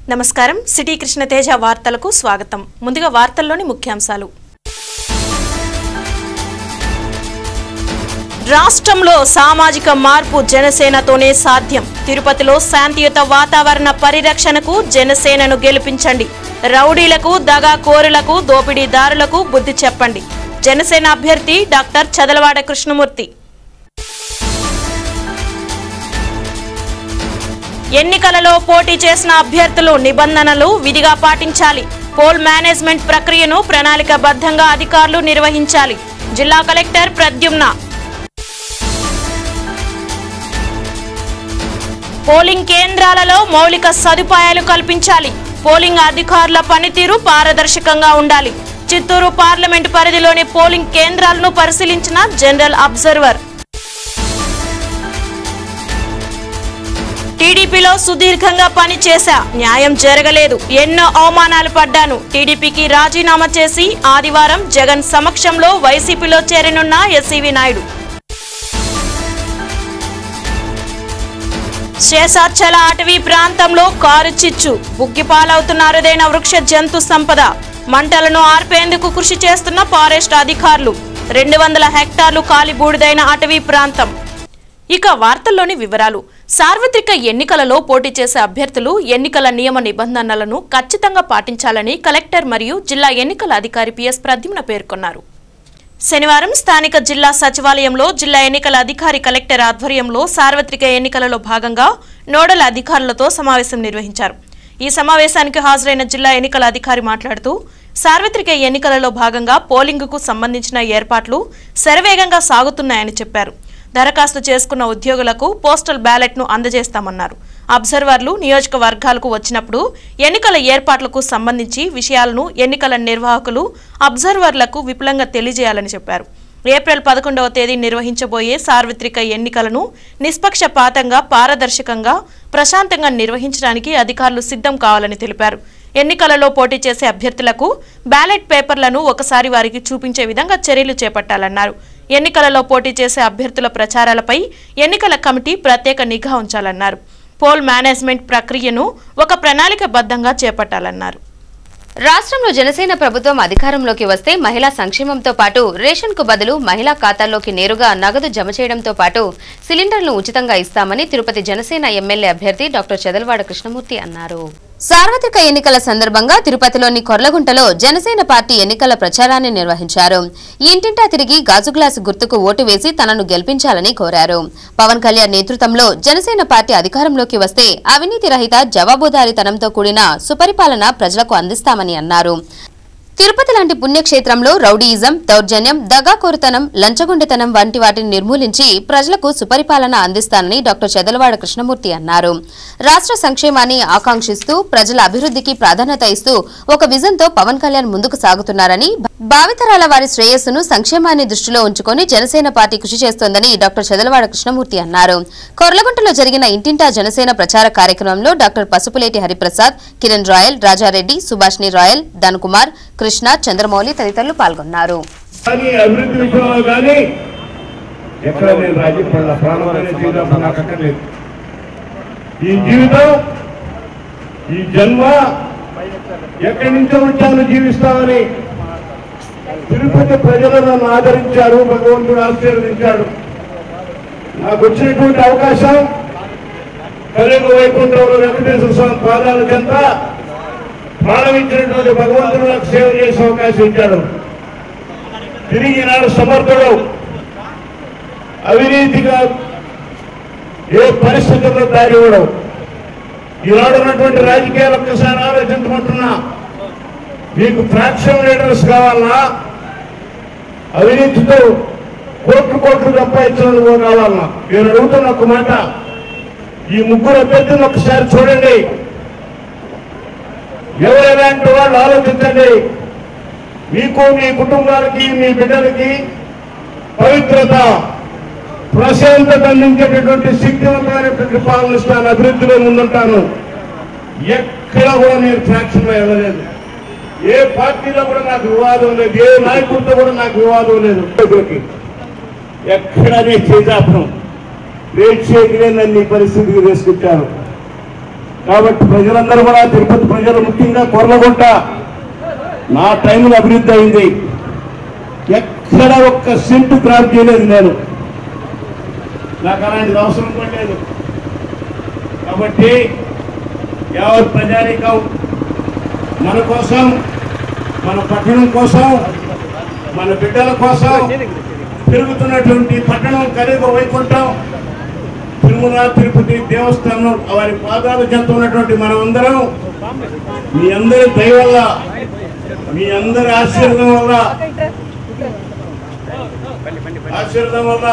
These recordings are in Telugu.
నమస్కారం సిటీ కృష్ణతేజ వార్తలకు స్వాగతం ముందుగా వార్తల్లోని ముఖ్యాంశాలు రాష్ట్రంలో సామాజిక మార్పు జనసేనతోనే సాధ్యం తిరుపతిలో శాంతియుత వాతావరణ పరిరక్షణకు జనసేనను గెలిపించండి రౌడీలకు దగాకోరులకు దోపిడీదారులకు బుద్ధి చెప్పండి జనసేన అభ్యర్థి డాక్టర్ చదలవాడ కృష్ణమూర్తి ఎన్నికలలో పోటీ చేసిన అభ్యర్థులు నిబంధనలు విధిగా పాటించాలి పోల్ మేనేజ్మెంట్ ప్రక్రియను ప్రణాళికబద్ధంగా అధికారులు నిర్వహించాలి జిల్లా కలెక్టర్ ప్రద్యుమ్న పోలింగ్ కేంద్రాలలో మౌలిక సదుపాయాలు కల్పించాలి పోలింగ్ అధికారుల పనితీరు పారదర్శకంగా ఉండాలి చిత్తూరు పార్లమెంటు పరిధిలోని పోలింగ్ కేంద్రాలను పరిశీలించిన జనరల్ అబ్జర్వర్ టీడీపీలో సుదీర్ఘంగా పనిచేశా న్యాయం జరగలేదు ఎన్నో అవమానాలు పడ్డాను టీడీపీకి రాజీనామా చేసి ఆదివారం జగన్ సమక్షంలో వైసీపీలో చేరనున్న ఎస్సీవీ నాయుడు శేషాచల అటవీ ప్రాంతంలో కారు చిచ్చు బుగ్గిపాలవుతున్న అరుదైన వృక్ష జంతు సంపద మంటలను ఆర్పేందుకు కృషి చేస్తున్న ఫారెస్ట్ అధికారులు రెండు వందల హెక్టార్లు కాలి బూడిదైన అటవీ ప్రాంతం ఇక వార్తల్లోని వివరాలు సార్వత్రిక ఎన్నికలలో పోటీ చేసే అభ్యర్థులు ఎన్నికల నియమ నిబంధనలను ఖచ్చితంగా పాటించాలని కలెక్టర్ మరియు జిల్లా ఎన్నికల అధికారి పిఎస్ ప్రద్యుమ్న పేర్కొన్నారు శనివారం స్థానిక జిల్లా సచివాలయంలో జిల్లా ఎన్నికల అధికారి కలెక్టర్ ఆధ్వర్యంలో సార్వత్రిక ఎన్నికలలో భాగంగా నోడల్ అధికారులతో సమావేశం నిర్వహించారు ఈ సమావేశానికి హాజరైన జిల్లా ఎన్నికల అధికారి మాట్లాడుతూ సార్వత్రిక ఎన్నికలలో భాగంగా పోలింగుకు సంబంధించిన ఏర్పాట్లు శరవేగంగా సాగుతున్నాయని చెప్పారు దరఖాస్తు చేసుకున్న ఉద్యోగులకు పోస్టల్ బ్యాలెట్ను అందజేస్తామన్నారు అబ్జర్వర్లు నియోజకవర్గాలకు వచ్చినప్పుడు ఎన్నికల ఏర్పాట్లకు సంబంధించి విషయాలను ఎన్నికల నిర్వాహకులు అబ్జర్వర్లకు విపులంగా తెలియజేయాలని చెప్పారు ఏప్రిల్ పదకొండవ తేదీ నిర్వహించబోయే సార్వత్రిక ఎన్నికలను నిష్పక్షపాతంగా పారదర్శకంగా ప్రశాంతంగా నిర్వహించడానికి అధికారులు సిద్ధం కావాలని తెలిపారు ఎన్నికలలో పోటీ చేసే అభ్యర్థులకు బ్యాలెట్ పేపర్లను ఒకసారి వారికి చూపించే విధంగా చర్యలు చేపట్టాలన్నారు ఎన్నికలలో పోటీ చేసే అభ్యర్థుల ప్రచారాలపై ఎన్నికల కమిటీ ప్రత్యేక నిఘా ఉంచాలన్నారు పోల్ మేనేజ్మెంట్ ప్రక్రియను ఒక ప్రణాళికబద్ధంగా చేపట్టాలన్నారు రాష్ట్రంలో జనసేన ప్రభుత్వం అధికారంలోకి వస్తే మహిళా సంక్షేమంతో పాటు రేషన్ కు బదులు మహిళా ఖాతాల్లోకి నేరుగా నగదు జమ చేయడంతో పాటు సిలిండర్లు ఉచితంగా ఇస్తామని తిరుపతి జనసేన ఎమ్మెల్యే అభ్యర్థి డాక్టర్ చదల్వాడ కృష్ణమూర్తి అన్నారు సార్వత్రిక ఎన్నికల సందర్భంగా తిరుపతిలోని కొర్లగుంటలో జనసేన పార్టీ ఎన్నికల ప్రచారాన్ని నిర్వహించారు ఇంటింటా తిరిగి గాజు గ్లాసు గుర్తుకు ఓటు వేసి తనను గెలిపించాలని కోరారు పవన్ కళ్యాణ్ నేతృత్వంలో జనసేన పార్టీ అధికారంలోకి వస్తే అవినీతి రహిత జవాబుదారీతనంతో కూడిన సుపరిపాలన ప్రజలకు అందిస్తామని అన్నారు తిరుపతి లాంటి పుణ్యక్షేత్రంలో రౌడీయిజం దౌర్జన్యం దగాకోరుతనం లంచగొండితనం వంటి వాటిని నిర్మూలించి ప్రజలకు సుపరిపాలన అందిస్తానని డాక్టర్ చెదలవాడ కృష్ణమూర్తి అన్నారు రాష్ట్ర సంక్షేమాన్ని ఆకాంక్షిస్తూ ప్రజల అభివృద్ధికి ప్రాధాన్యత ఇస్తూ ఒక విజన్తో పవన్ కళ్యాణ్ ముందుకు సాగుతున్నారని భావితరాల వారి శ్రేయస్సును సంక్షేమాన్ని దృష్టిలో ఉంచుకొని జనసేన పార్టీ కృషి చేస్తోందని డాక్టర్ చెదలవాడ కృష్ణమూర్తి అన్నారు కొర్లగుంటలో జరిగిన ఇంటింటా జనసేన ప్రచార కార్యక్రమంలో డాక్టర్ పసుపులేటి హరిప్రసాద్ కిరణ్ రాయల్ రాజారెడ్డి సుభాష్ని రాయల్ ధనుకుమార్ కృష్ణ చంద్రమౌళి తదితరులు పాల్గొన్నారు కానీ అభివృద్ధి విషయంలో కానీ ఎక్కడ నేను రాజీ పడాల ప్రాణమైన జీవితం నాకు అక్కర్లేదు ఈ జీవితం ఈ జన్మ ఎక్కడి నుంచో వచ్చాను జీవిస్తామని తిరుపతి ప్రజలు నన్ను ఆదరించారు భగవంతుడు ఆశీర్వదించాడు నాకు వచ్చినటువంటి అవకాశం కలియుగ వైకుంఠంలో వెంకటేశ్వర స్వామి పాదాల చెంత ప్రారంభించినటువంటి భగవంతుడు నాకు సేవ చేసే అవకాశం ఇచ్చాడు తిరిగి ఈనాడు సమర్థుడు అవినీతిగా ఏ పరిస్థితుల్లో దారి ఇవ్వడం ఈనాడు ఉన్నటువంటి రాజకీయాలు ఒక్కసారి ఆలోచించమంటున్నా మీకు ఫ్రాక్షన్ లీడర్స్ కావాలన్నా అవినీతితో కోట్లు కోట్లు సంపాదించడం కావాలన్నా నేను అడుగుతున్న ఒక మాట ఈ ముగ్గురు అభ్యర్థులను ఒకసారి చూడండి ఎవరు ఎలాంటి వాళ్ళు ఆలోచించండి మీకు మీ కుటుంబాలకి మీ బిడ్డలకి పవిత్రత ప్రశాంతత అందించేటటువంటి శక్తివంతమైనటువంటి పాలన ఇస్తాను అభివృద్ధిలో ముందుంటాను ఎక్కడ కూడా నేను ఫ్రాక్షన్ వెళ్ళలేదు ఏ పార్టీలో కూడా నాకు వివాదం లేదు ఏ నాయకుడితో కూడా నాకు వివాదం లేదు ఎక్కడ నేను చేజాపడం ప్రేక్షకులే నన్ను ఈ పరిస్థితికి తీసుకొచ్చాను కాబట్టి ప్రజలందరూ కూడా తిరుపతి ప్రజలు ముఖ్యంగా కొర్లగుంట నా టైంలో అభివృద్ధి అయింది ఎక్కడ ఒక్క సెంటు క్రాప్ చేయలేదు నేను నాకు అలాంటిది అవసరం కూడా లేదు కాబట్టి యావత్ ప్రజానీకం మన కోసం మన పట్టణం కోసం మన బిడ్డల కోసం తిరుగుతున్నటువంటి పట్టణం ఖరీదు వైకుంఠం తిరుమల తిరుపతి దేవస్థానం వారి పాదాలు చెంత ఉన్నటువంటి మనమందరం మీ అందరి దయ వల్ల మీ అందరి ఆశీర్వాదం వల్ల ఆశీర్వాదం వల్ల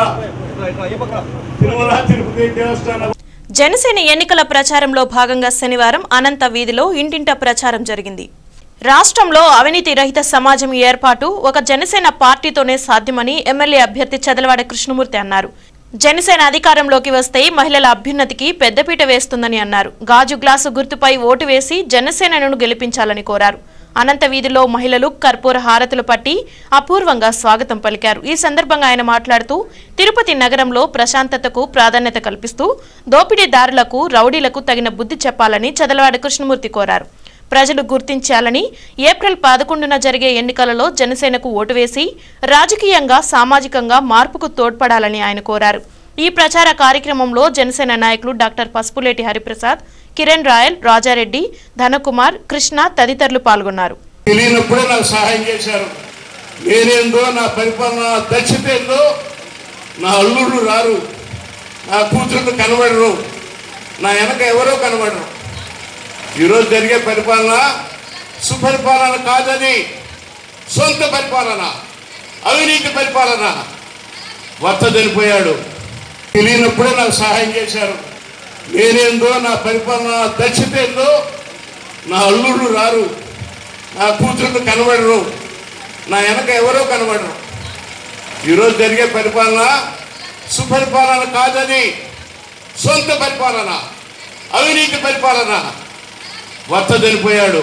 తిరుమల తిరుపతి దేవస్థానం జనసేన ఎన్నికల ప్రచారంలో భాగంగా శనివారం అనంత వీధిలో ఇంటింట ప్రచారం జరిగింది రాష్ట్రంలో అవినీతి రహిత సమాజం ఏర్పాటు ఒక జనసేన పార్టీతోనే సాధ్యమని ఎమ్మెల్యే అభ్యర్థి చదలవాడ కృష్ణమూర్తి అన్నారు జనసేన అధికారంలోకి వస్తే మహిళల అభ్యున్నతికి పెద్దపీట వేస్తుందని అన్నారు గాజు గ్లాసు గుర్తుపై ఓటు వేసి జనసేనను గెలిపించాలని కోరారు అనంత వీధిలో మహిళలు కర్పూర హారతులు పట్టి అపూర్వంగా స్వాగతం పలికారు ఈ సందర్భంగా ఆయన మాట్లాడుతూ తిరుపతి నగరంలో ప్రశాంతతకు ప్రాధాన్యత కల్పిస్తూ దోపిడీదారులకు రౌడీలకు తగిన బుద్ధి చెప్పాలని చదలవాడ కృష్ణమూర్తి కోరారు ప్రజలు గుర్తించాలని ఏప్రిల్ పదకొండున జరిగే ఎన్నికలలో జనసేనకు ఓటు వేసి రాజకీయంగా సామాజికంగా మార్పుకు తోడ్పడాలని ఆయన కోరారు ఈ ప్రచార కార్యక్రమంలో జనసేన నాయకులు డాక్టర్ పసుపులేటి హరిప్రసాద్ కిరణ్ రాయల్ రాజారెడ్డి ధనకుమార్ కృష్ణ తదితరులు పాల్గొన్నారు తెలియనప్పుడే నాకు సహాయం చేశారు నేనేందో నా పరిపాలన దక్షత ఏందో నా అల్లుళ్ళు రారు నా కూతుళ్ళు కనబడరు నా వెనక ఎవరో కనబడరు ఈరోజు జరిగే పరిపాలన సుపరిపాలన కాదని సొంత పరిపాలన అవినీతి పరిపాలన వత్త చనిపోయాడు తెలియనప్పుడే నాకు సహాయం చేశారు నేనేందో నా పరిపాలన దక్షత ఏందో నా అల్లుళ్ళు రారు నా కూతుళ్ళు కనబడరు నా వెనక ఎవరో కనబడరు ఈరోజు జరిగే పరిపాలన సుపరిపాలన కాదని సొంత పరిపాలన అవినీతి పరిపాలన వత్త చనిపోయాడు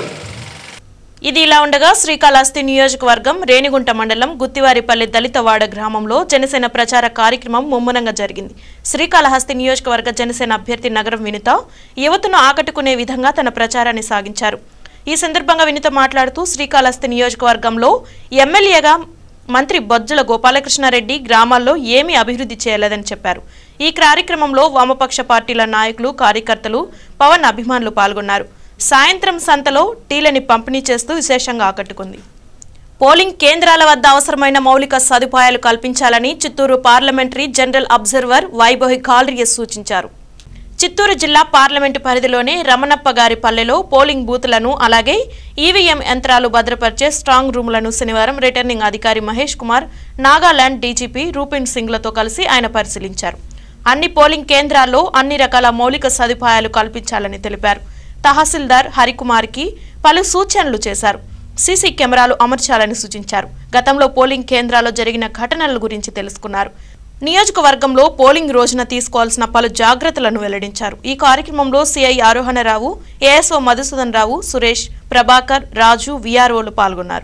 ఇది ఇలా ఉండగా శ్రీకాళహస్తి నియోజకవర్గం రేణిగుంట మండలం గుత్తివారిపల్లి దళితవాడ గ్రామంలో జనసేన ప్రచార కార్యక్రమం ముమ్మరంగా జరిగింది శ్రీకాళహస్తి నియోజకవర్గ జనసేన అభ్యర్థి నగరం వినిత యువతను ఆకట్టుకునే విధంగా తన ప్రచారాన్ని సాగించారు ఈ సందర్భంగా వినిత మాట్లాడుతూ శ్రీకాళహస్తి నియోజకవర్గంలో ఎమ్మెల్యేగా మంత్రి బొజ్జల గోపాలకృష్ణారెడ్డి గ్రామాల్లో ఏమీ అభివృద్ధి చేయలేదని చెప్పారు ఈ కార్యక్రమంలో వామపక్ష పార్టీల నాయకులు కార్యకర్తలు పవన్ అభిమానులు పాల్గొన్నారు సాయంత్రం సంతలో టీలని పంపిణీ చేస్తూ విశేషంగా ఆకట్టుకుంది పోలింగ్ కేంద్రాల వద్ద అవసరమైన మౌలిక సదుపాయాలు కల్పించాలని Chittoor parliamentary general observer Vaibhavi కాల్రియస్ సూచించారు చిత్తూరు జిల్లా పార్లమెంటు పరిధిలోని రమణప్ప గారి పల్లెలో పోలింగ్ బూత్లను అలాగే ఈవీఎం యంత్రాలు భద్రపరిచే స్ట్రాంగ్ రూములను శనివారం రిటర్నింగ్ అధికారి మహేష్ కుమార్ నాగాలాండ్ డీజీపీ రూపిన్ సింగ్లతో కలిసి ఆయన పరిశీలించారు అన్ని పోలింగ్ కేంద్రాల్లో అన్ని రకాల మౌలిక సదుపాయాలు కల్పించాలని తెలిపారు తహసీల్దార్ హరికుమార్కి పలు సూచనలు చేశారు సీసీ కెమెరాలు అమర్చాలని సూచించారు గతంలో పోలింగ్ కేంద్రాల్లో జరిగిన ఘటనల గురించి తెలుసుకున్నారు నియోజకవర్గంలో పోలింగ్ రోజున తీసుకోవాల్సిన పలు జాగ్రత్తలను వెల్లడించారు ఈ కార్యక్రమంలో సిఐ ఆరోహణరావు ఏఎస్ఓ మధుసూదన్ రావు సురేష్ ప్రభాకర్ రాజు విఆర్ఓలు పాల్గొన్నారు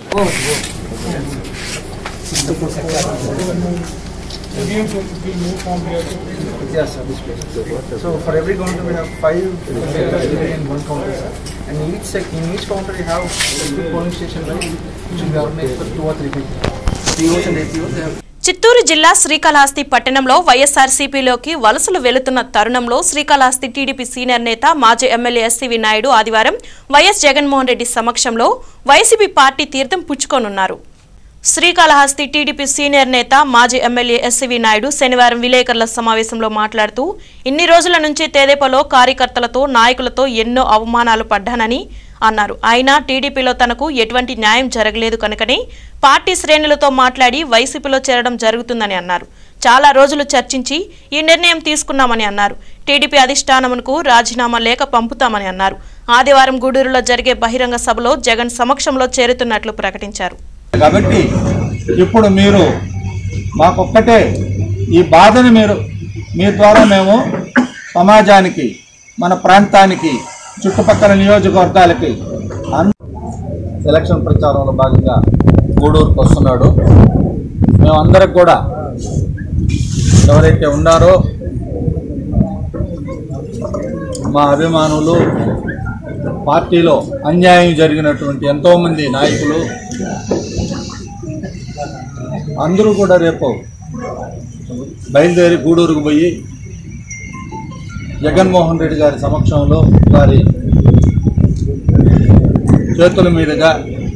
Yes, sir, this place. So for every counter we have five and one counter, sir. And in each sec, in each counter you have specific polling station, right? Which will be organized for two or three people. POs and APOs, they have Chittoor జిల్లా శ్రీకాళహస్తి పట్టణంలో వైఎస్ఆర్సీపీలోకి వలసలు వెళుతున్న తరుణంలో శ్రీకాళహస్తి టీడీపీ సీనియర్ నేత మాజీ ఎమ్మెల్యే ఎస్సీవి నాయుడు ఆదివారం వైఎస్ జగన్మోహన్ రెడ్డి సమక్షంలో వైసీపీ పార్టీ తీర్థం పుచ్చుకోనున్నారు శ్రీకాళహస్తి టీడీపీ సీనియర్ నేత మాజీ ఎమ్మెల్యే ఎస్సీవి నాయుడు శనివారం విలేకరుల సమావేశంలో మాట్లాడుతూ ఇన్ని రోజుల నుంచి తేదేపలో కార్యకర్తలతో నాయకులతో ఎన్నో అవమానాలు పడ్డానని అన్నారు అయినా టీడీపీలో తనకు ఎటువంటి న్యాయం జరగలేదు కనుకనే పార్టీ శ్రేణులతో మాట్లాడి వైసీపీలో చేరడం జరుగుతుందని అన్నారు చాలా రోజులు చర్చించి ఈ నిర్ణయం తీసుకున్నామని అన్నారు టీడీపీ అధిష్టానమునకు రాజీనామా లేఖ పంపుతామని అన్నారు ఆదివారం గూడూరులో జరిగే బహిరంగ సభలో జగన్ సమక్షంలో చేరుతున్నట్లు ప్రకటించారు కాబట్టి ఇప్పుడు మీరు మాకొక్కటే ఈ బాధను మీరు మీ ద్వారా మేము సమాజానికి మన ప్రాంతానికి చుట్టుపక్కల నియోజకవర్గాలకి అన్- ఎలక్షన్ ప్రచారంలో భాగంగా గూడూరుకు వస్తున్నాడు మేమందరికి కూడా ఎవరైతే ఉన్నారో మా అభిమానులు పార్టీలో అన్యాయం జరిగినటువంటి ఎంతోమంది నాయకులు అందరూ కూడా రేపు బయలుదేరి గూడూరుకు పోయి జగన్మోహన్ రెడ్డి గారి సమక్షంలో వారి చేతుల మీదుగా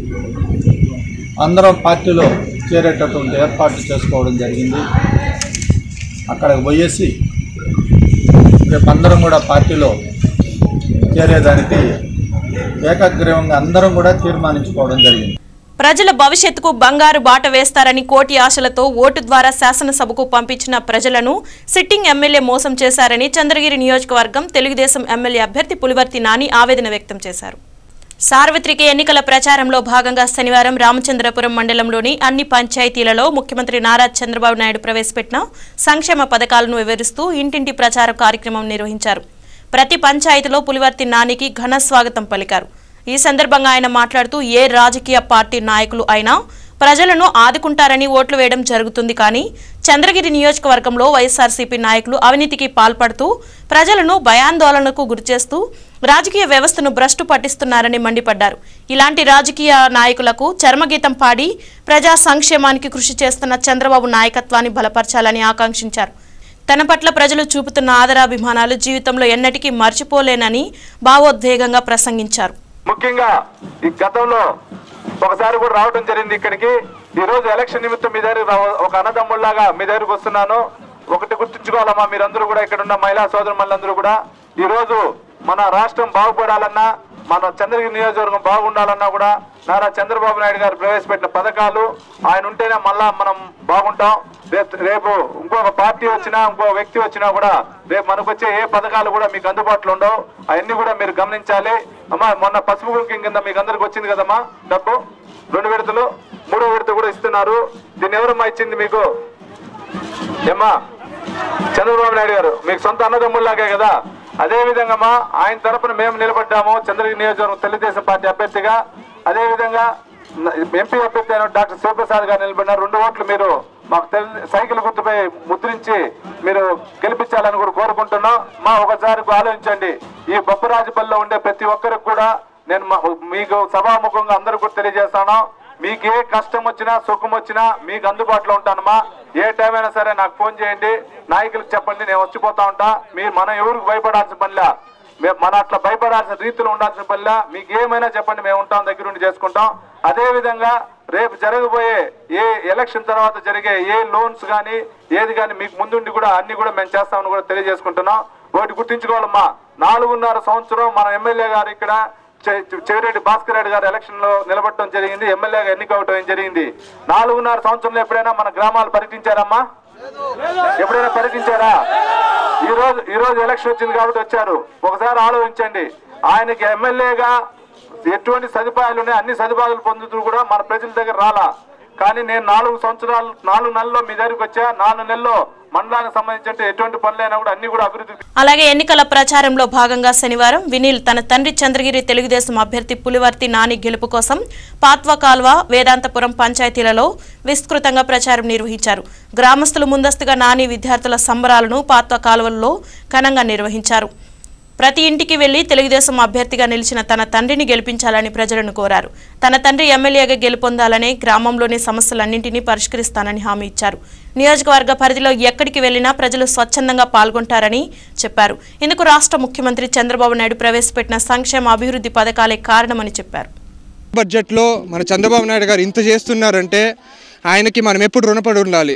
అందరం పార్టీలో చేరేటటువంటి ఏర్పాట్లు చేసుకోవడం జరిగింది అక్కడికి పోయేసి రేపు అందరం కూడా పార్టీలో చేరేదానికి ఏకగ్రీవంగా అందరం కూడా తీర్మానించుకోవడం జరిగింది ప్రజల భవిష్యత్తుకు బంగారు బాట వేస్తారని కోటి ఆశలతో ఓటు ద్వారా శాసనసభకు పంపించిన ప్రజలను సిట్టింగ్ ఎమ్మెల్యే మోసం చేశారని చంద్రగిరి నియోజకవర్గం తెలుగుదేశం ఎమ్మెల్యే అభ్యర్థి పులివర్తి నాని ఆవేదన వ్యక్తం చేశారు సార్వత్రిక ఎన్నికల ప్రచారంలో భాగంగా శనివారం రామచంద్రపురం మండలంలోని అన్ని పంచాయతీలలో ముఖ్యమంత్రి నారా చంద్రబాబు నాయుడు ప్రవేశపెట్టిన సంక్షేమ పథకాలను వివరిస్తూ ఇంటింటి ప్రచార కార్యక్రమం నిర్వహించారు ప్రతి పంచాయతీలో పులివర్తి నానికి ఘన స్వాగతం పలికారు ఈ సందర్భంగా ఆయన మాట్లాడుతూ ఏ రాజకీయ పార్టీ నాయకులు అయినా ప్రజలను ఆదుకుంటారని ఓట్లు వేయడం జరుగుతుంది కానీ చంద్రగిరి నియోజకవర్గంలో వైఎస్ఆర్సీపీ నాయకులు అవినీతికి పాల్పడుతూ ప్రజలను భయాందోళనకు గురిచేస్తూ రాజకీయ వ్యవస్థను భ్రష్టు పట్టిస్తున్నారని మండిపడ్డారు ఇలాంటి రాజకీయ నాయకులకు చర్మగీతం పాడి ప్రజా సంక్షేమానికి కృషి చేస్తున్న చంద్రబాబు నాయకత్వాన్ని బలపరచాలని ఆకాంక్షించారు తన పట్ల ప్రజలు చూపుతున్న ఆదరాభిమానాలు జీవితంలో ఎన్నటికీ మర్చిపోలేనని భావోద్వేగంగా ప్రసంగించారు ముఖ్యంగా ఈ గతంలో ఒకసారి కూడా రావడం జరిగింది ఇక్కడికి ఈ రోజు ఎలక్షన్ నిమిత్తం మీ దగ్గర రావ- ఒక అన్నదమ్ముళ్లాగా మీ దగ్గరకు వస్తున్నాను ఒకటి గుర్తుంచుకోవాలమ్మా మీరందరూ కూడా ఇక్కడ ఉన్న మహిళా సోదరులందరూ కూడా ఈ రోజు మన రాష్ట్రం బాగుపడాలన్నా మన చంద్రగిరి నియోజకవర్గం బాగుండాలన్నా కూడా నారా చంద్రబాబు నాయుడు గారు ప్రవేశపెట్టిన పథకాలు ఆయన ఉంటేనే మళ్ళా మనం బాగుంటాం రేపు రేపు ఇంకొక పార్టీ వచ్చినా ఇంకో వ్యక్తి వచ్చినా కూడా రేపు మనకు వచ్చే ఏ పథకాలు కూడా మీకు అందుబాటులో ఉండవు అవన్నీ కూడా మీరు గమనించాలి అమ్మా మొన్న పసుపు కుంకుమ కింద మీకు అందరికి వచ్చింది కదమ్మా డబ్బు రెండు విడతలు మూడో విడత కూడా ఇస్తున్నారు దీన్ని ఎవరమ్మా ఇచ్చింది మీకు ఏమ్మా చంద్రబాబు నాయుడు గారు మీకు సొంత అన్నదమ్ముల్లాగే కదా అదే విధంగా మా ఆయన తరపున మేము నిలబడ్డాము చంద్రగిరి నియోజకవర్గం తెలుగుదేశం పార్టీ అభ్యర్థిగా అదే విధంగా న- ఎంపీ అభ్యర్థి అయిన డాక్టర్ శివప్రసాద్ గారు నిలబడినారు రెండు ఓట్లు మీరు మాకు తెల్- సైకిల్ గుర్తుపై ముద్రించి మీరు గెలిపించాలని కూడా కోరుకుంటున్నాం మా ఒకసారి ఆలోచించండి ఈ బొప్పరాజుపల్లిలో ఉండే ప్రతి ఒక్కరికి కూడా నేను మా- మీకు సభాముఖంగా అందరూ కూడా తెలియజేస్తాను మీకు ఏ కష్టం వచ్చినా సుఖం వచ్చినా మీకు అందుబాటులో ఉంటానమ్మా ఏ టైం అయినా సరే నాకు ఫోన్ చేయండి నాయకులకు చెప్పండి నేను వచ్చిపోతా ఉంటా మీరు మనం ఎవరికి భయపడాల్సిన పనిలా మే- మన అట్లా భయపడాల్సిన రీతిలో ఉండాల్సిన పనిలా మీకు ఏమైనా చెప్పండి మేము ఉంటాం దగ్గరుండి చేసుకుంటాం అదే విధంగా రేపు జరగబోయే ఏ ఎలక్షన్ తర్వాత జరిగే ఏ లోన్స్ కానీ ఏది కానీ మీకు ముందుండి కూడా అన్ని కూడా మేము చేస్తామని కూడా తెలియజేసుకుంటున్నాం ఒకటి గుర్తుంచుకోవాలమ్మా నాలుగున్నర సంవత్సరం మన ఎమ్మెల్యే గారు ఇక్కడ చె- చెవిరెడ్డి భాస్కర్ రెడ్డి గారు ఎలక్షన్ లో నిలబడటం జరిగింది ఎమ్మెల్యేగా ఎన్నికవటం జరిగింది నాలుగున్నర సంవత్సరంలో ఎప్పుడైనా మన గ్రామాలు పర్యటించారమ్మా ఎప్పుడైనా పర్యటించారా ఈ రోజు ఈ రోజు ఎలక్షన్ వచ్చింది కాబట్టి వచ్చారు ఒకసారి ఆలోచించండి ఆయనకి ఎమ్మెల్యేగా ఎటువంటి సదుపాయాలు ఉన్నాయి అన్ని సదుపాయాలు పొందుతూ కూడా మన ప్రజల దగ్గర రాలా కానీ నేను నాలుగు సంవత్సరాలు నాలుగు నెలల్లో మీ దగ్గరికి వచ్చా నాలుగు నెలల్లో మండలానికి సంబంధించి ఎటువంటి పనులైనా కూడా అన్ని కూడా అభివృద్ధి అలాగే ఎన్నికల ప్రచారంలో భాగంగా శనివారం వినీల్ తన తండ్రి చంద్రగిరి తెలుగుదేశం అభ్యర్థి పులివర్తి నాని గెలుపు కోసం పాత్వ కాల్వ వేదాంతపురం పంచాయతీలలో విస్తృతంగా ప్రచారం నిర్వహించారు గ్రామస్తులు ముందస్తుగా నాని విద్యార్థుల సంబరాలను పాత్వ కాలువల్లో ఘనంగా నిర్వహించారు ప్రతి ఇంటికి వెళ్లి తెలుగుదేశం అభ్యర్థిగా నిలిచిన తన తండ్రిని గెలిపించాలని ప్రజలను కోరారు తన తండ్రి ఎమ్మెల్యేగా గెలుపొందాలని గ్రామంలోని సమస్యలన్నింటినీ పరిష్కరిస్తానని హామీ ఇచ్చారు నియోజకవర్గ పరిధిలో ఎక్కడికి వెళ్లినా ప్రజలు స్వచ్ఛందంగా పాల్గొంటారని చెప్పారు ఇందుకు రాష్ట్ర ముఖ్యమంత్రి చంద్రబాబు నాయుడు ప్రవేశపెట్టిన సంక్షేమ అభివృద్ధి పథకాలే కారణమని చెప్పారు బడ్జెట్లో మన చంద్రబాబు నాయుడు గారు ఇంత చేస్తున్నారంటే ఆయనకి మనం ఎప్పుడు రుణపడి ఉండాలి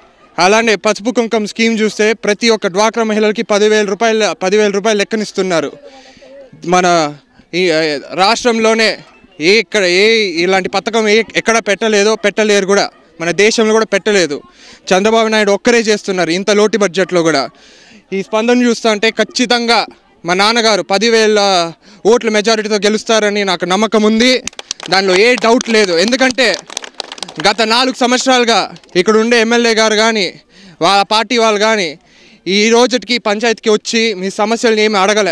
అలానే పసుపు కుంకం స్కీమ్ చూస్తే ప్రతి ఒక్క డ్వాక్రా మహిళలకి పదివేల రూపాయలు పదివేల రూపాయలు లెక్కనిస్తున్నారు మన ఈ ఆ, రాష్ట్రంలోనే ఏ ఇక్కడ ఏ ఇలాంటి పథకం ఏ ఎక్కడ పెట్టలేదో పెట్టలేరు కూడా మన దేశంలో కూడా పెట్టలేదు చంద్రబాబు నాయుడు ఒక్కరే చేస్తున్నారు ఇంత లోటు బడ్జెట్లో కూడా ఈ స్పందన చూస్తా అంటే ఖచ్చితంగా మా నాన్నగారు పదివేల ఓట్ల మెజారిటీతో గెలుస్తారని నాకు నమ్మకం ఉంది దానిలో ఏ డౌట్ లేదు ఎందుకంటే గత నాలుగు సంవత్సరాలుగా ఇక్కడ ఉండే ఎమ్మెల్యే గారు కానీ వాళ్ళ పార్టీ వాళ్ళు కానీ ఈ రోజుకి పంచాయతీకి వచ్చి మీ సమస్యలు ఏమి అడగలే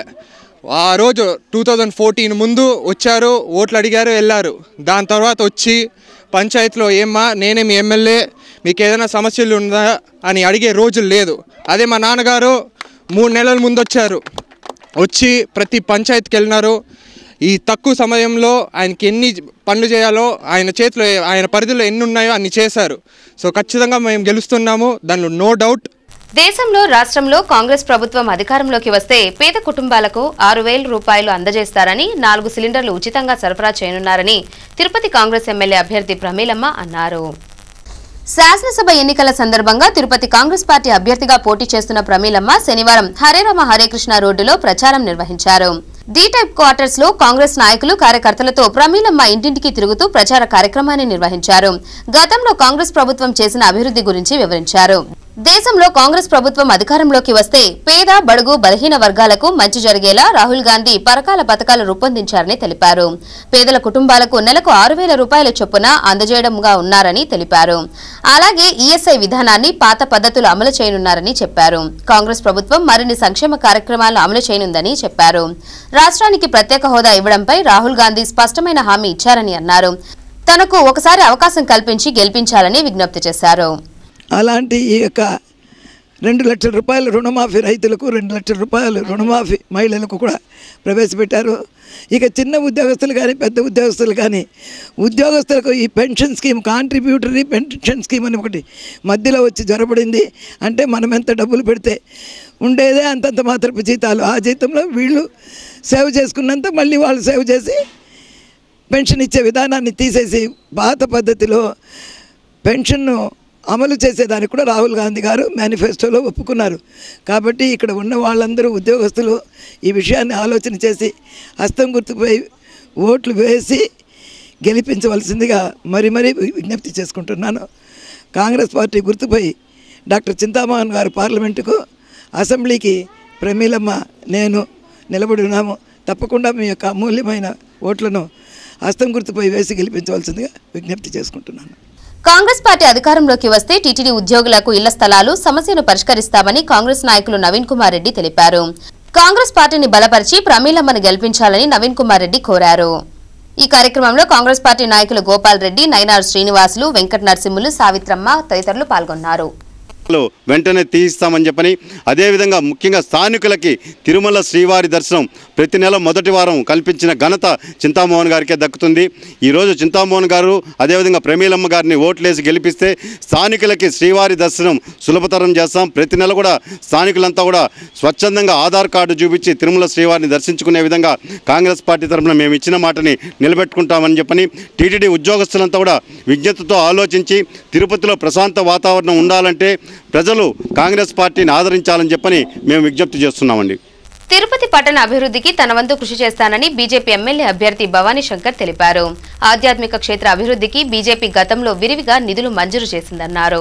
ఆ రోజు టూ థౌజండ్ ఫోర్టీన్ ముందు వచ్చారు ఓట్లు అడిగారు వెళ్ళారు దాని తర్వాత వచ్చి పంచాయతీలో ఏమ్మా నేనే మీ ఎమ్మెల్యే మీకు ఏదైనా సమస్యలు ఉందా అని అడిగే రోజులు లేదు అదే మా నాన్నగారు మూడు నెలల ముందు వచ్చారు వచ్చి ప్రతి పంచాయతీకి వెళ్ళినారు ఈ తక్కువ సమయంలో ఆయనకి ఎన్ని పనులు చేయాలో ఆయన చేతిలో ఆయన పరిధిలో ఎన్ని ఉన్నాయో అన్ని చేశారు సో ఖచ్చితంగా మేము గెలుస్తున్నాము దానిలో నో డౌట్ దేశంలో రాష్ట్రంలో కాంగ్రెస్ ప్రభుత్వం అధికారంలోకి వస్తే పేద కుటుంబాలకు ఆరు వేల రూపాయలు అందజేస్తారని నాలుగు సిలిండర్లు ఉచితంగా సరఫరా చేయనున్నారని తిరుపతి కాంగ్రెస్ ఎమ్మెల్యే అభ్యర్థి ప్రమీలమ్మ అన్నారు శాసనసభ ఎన్నికల సందర్భంగా తిరుపతి కాంగ్రెస్ పార్టీ అభ్యర్థిగా పోటీ చేస్తున్న ప్రమీలమ్మ శనివారం హరేరామ హరేకృష్ణ రోడ్డులో ప్రచారం నిర్వహించారు డి టైప్ క్వార్టర్స్ లో కాంగ్రెస్ నాయకులు కార్యకర్తలతో ప్రమీలమ్మ ఇంటింటికి తిరుగుతూ ప్రచార కార్యక్రమాన్ని నిర్వహించారు గతంలో కాంగ్రెస్ ప్రభుత్వం చేసిన అభివృద్ధి గురించి వివరించారు దేశంలో కాంగ్రెస్ ప్రభుత్వం అధికారంలోకి వస్తే పేద బడుగు బలహీన వర్గాలకు మంచి జరిగేలా రాహుల్ గాంధీ పరకాల పథకాలు రూపొందించారని తెలిపారు పేదల కుటుంబాలకు నెలకు ఆరు వేల రూపాయల చొప్పున అందజేయడంగా ఉన్నారని తెలిపారు అలాగే ఈఎస్ఐ విధానాన్ని పాత పద్ధతులు అమలు చేయనున్నారని చెప్పారు కాంగ్రెస్ ప్రభుత్వం మరిన్ని సంక్షేమ కార్యక్రమాలను అమలు చేయనుందని చెప్పారు రాష్ట్రానికి ప్రత్యేక హోదా ఇవ్వడంపై రాహుల్ గాంధీ స్పష్టమైన హామీ ఇచ్చారని అన్నారు తనకు ఒకసారి అవకాశం కల్పించి గెలిపించాలని విజ్ఞప్తి చేశారు అలాంటి ఈ యొక్క రెండు లక్షల రూపాయల రుణమాఫీ రైతులకు రెండు లక్షల రూపాయలు రుణమాఫీ మహిళలకు కూడా ప్రవేశపెట్టారు ఇక చిన్న ఉద్యోగస్తులు కానీ పెద్ద ఉద్యోగస్తులు కానీ ఉద్యోగస్తులకు ఈ pension scheme contributory pension scheme అని ఒకటి మధ్యలో వచ్చి జొరబడింది అంటే మనం ఎంత డబ్బులు పెడితే ఉండేదే అంతంత మాత్రపు జీతాలు ఆ జీతంలో వీళ్ళు సేవ్ చేసుకున్నంత మళ్ళీ వాళ్ళు సేవ్ చేసి పెన్షన్ ఇచ్చే విధానాన్ని తీసేసి పాత పద్ధతిలో పెన్షన్ను అమలు చేసేదానికి కూడా రాహుల్ గాంధీ గారు మేనిఫెస్టోలో ఒప్పుకున్నారు కాబట్టి ఇక్కడ ఉన్న వాళ్ళందరూ ఉద్యోగస్తులు ఈ విషయాన్ని ఆలోచన చేసి హస్తం గుర్తుపై ఓట్లు వేసి గెలిపించవలసిందిగా మరి మరీ విజ్ఞప్తి చేసుకుంటున్నాను కాంగ్రెస్ పార్టీ గుర్తుపై డాక్టర్ చింతామోహన్ గారు పార్లమెంటుకు అసెంబ్లీకి ప్రమీలమ్మ నేను నిలబడి ఉన్నాము తప్పకుండా మీ యొక్క అమూల్యమైన ఓట్లను హస్తం గుర్తుపై వేసి గెలిపించవలసిందిగా విజ్ఞప్తి చేసుకుంటున్నాను కాంగ్రెస్ పార్టీ అధికారంలోకి వస్తే టీటీడీ ఉద్యోగులకు ఇళ్ల స్థలాలు సమస్యను పరిష్కరిస్తామని కాంగ్రెస్ నాయకులు నవీన్ కుమార్ రెడ్డి తెలిపారు కాంగ్రెస్ పార్టీని బలపరిచి ప్రమీలమ్మను గెలిపించాలని నవీన్ కుమార్ రెడ్డి కోరారు ఈ కార్యక్రమంలో కాంగ్రెస్ పార్టీ నాయకులు గోపాల్ రెడ్డి నైనార్ శ్రీనివాసులు వెంకట నరసింహులు సావిత్రమ్మ తదితరులు పాల్గొన్నారు లో వెంటనే తీయిస్తామని చెప్పని అదేవిధంగా ముఖ్యంగా స్థానికులకి తిరుమల శ్రీవారి దర్శనం ప్రతి నెల మొదటి వారం కల్పించిన ఘనత చింతామోహన్ గారికే దక్కుతుంది ఈరోజు చింతామోహన్ గారు అదేవిధంగా ప్రమీలమ్మ గారిని ఓట్లేసి గెలిపిస్తే స్థానికులకి శ్రీవారి దర్శనం సులభతరం చేస్తాం ప్రతి నెల కూడా స్థానికులంతా కూడా స్వచ్ఛందంగా ఆధార్ కార్డు చూపించి తిరుమల శ్రీవారిని దర్శించుకునే విధంగా కాంగ్రెస్ పార్టీ తరఫున మేము ఇచ్చిన మాటని నిలబెట్టుకుంటామని చెప్పని టీటీడీ ఉద్యోగస్తులంతా కూడా విజ్ఞతతో ఆలోచించి తిరుపతిలో ప్రశాంత వాతావరణం ఉండాలంటే ప్రజలు కాంగ్రెస్ పార్టీని ఆదరించాలని చెప్పని మేము విజ్ఞప్తి చేస్తున్నామండి తిరుపతి పట్టణ అభివృద్ధికి తన వంతు కృషి చేస్తానని బీజేపీ ఎమ్మెల్యే అభ్యర్థి భవానీ శంకర్ తెలిపారు ఆధ్యాత్మిక క్షేత్ర అభివృద్ధికి బీజేపీ గతంలో విరివిగా నిధులు మంజూరు చేసిందన్నారు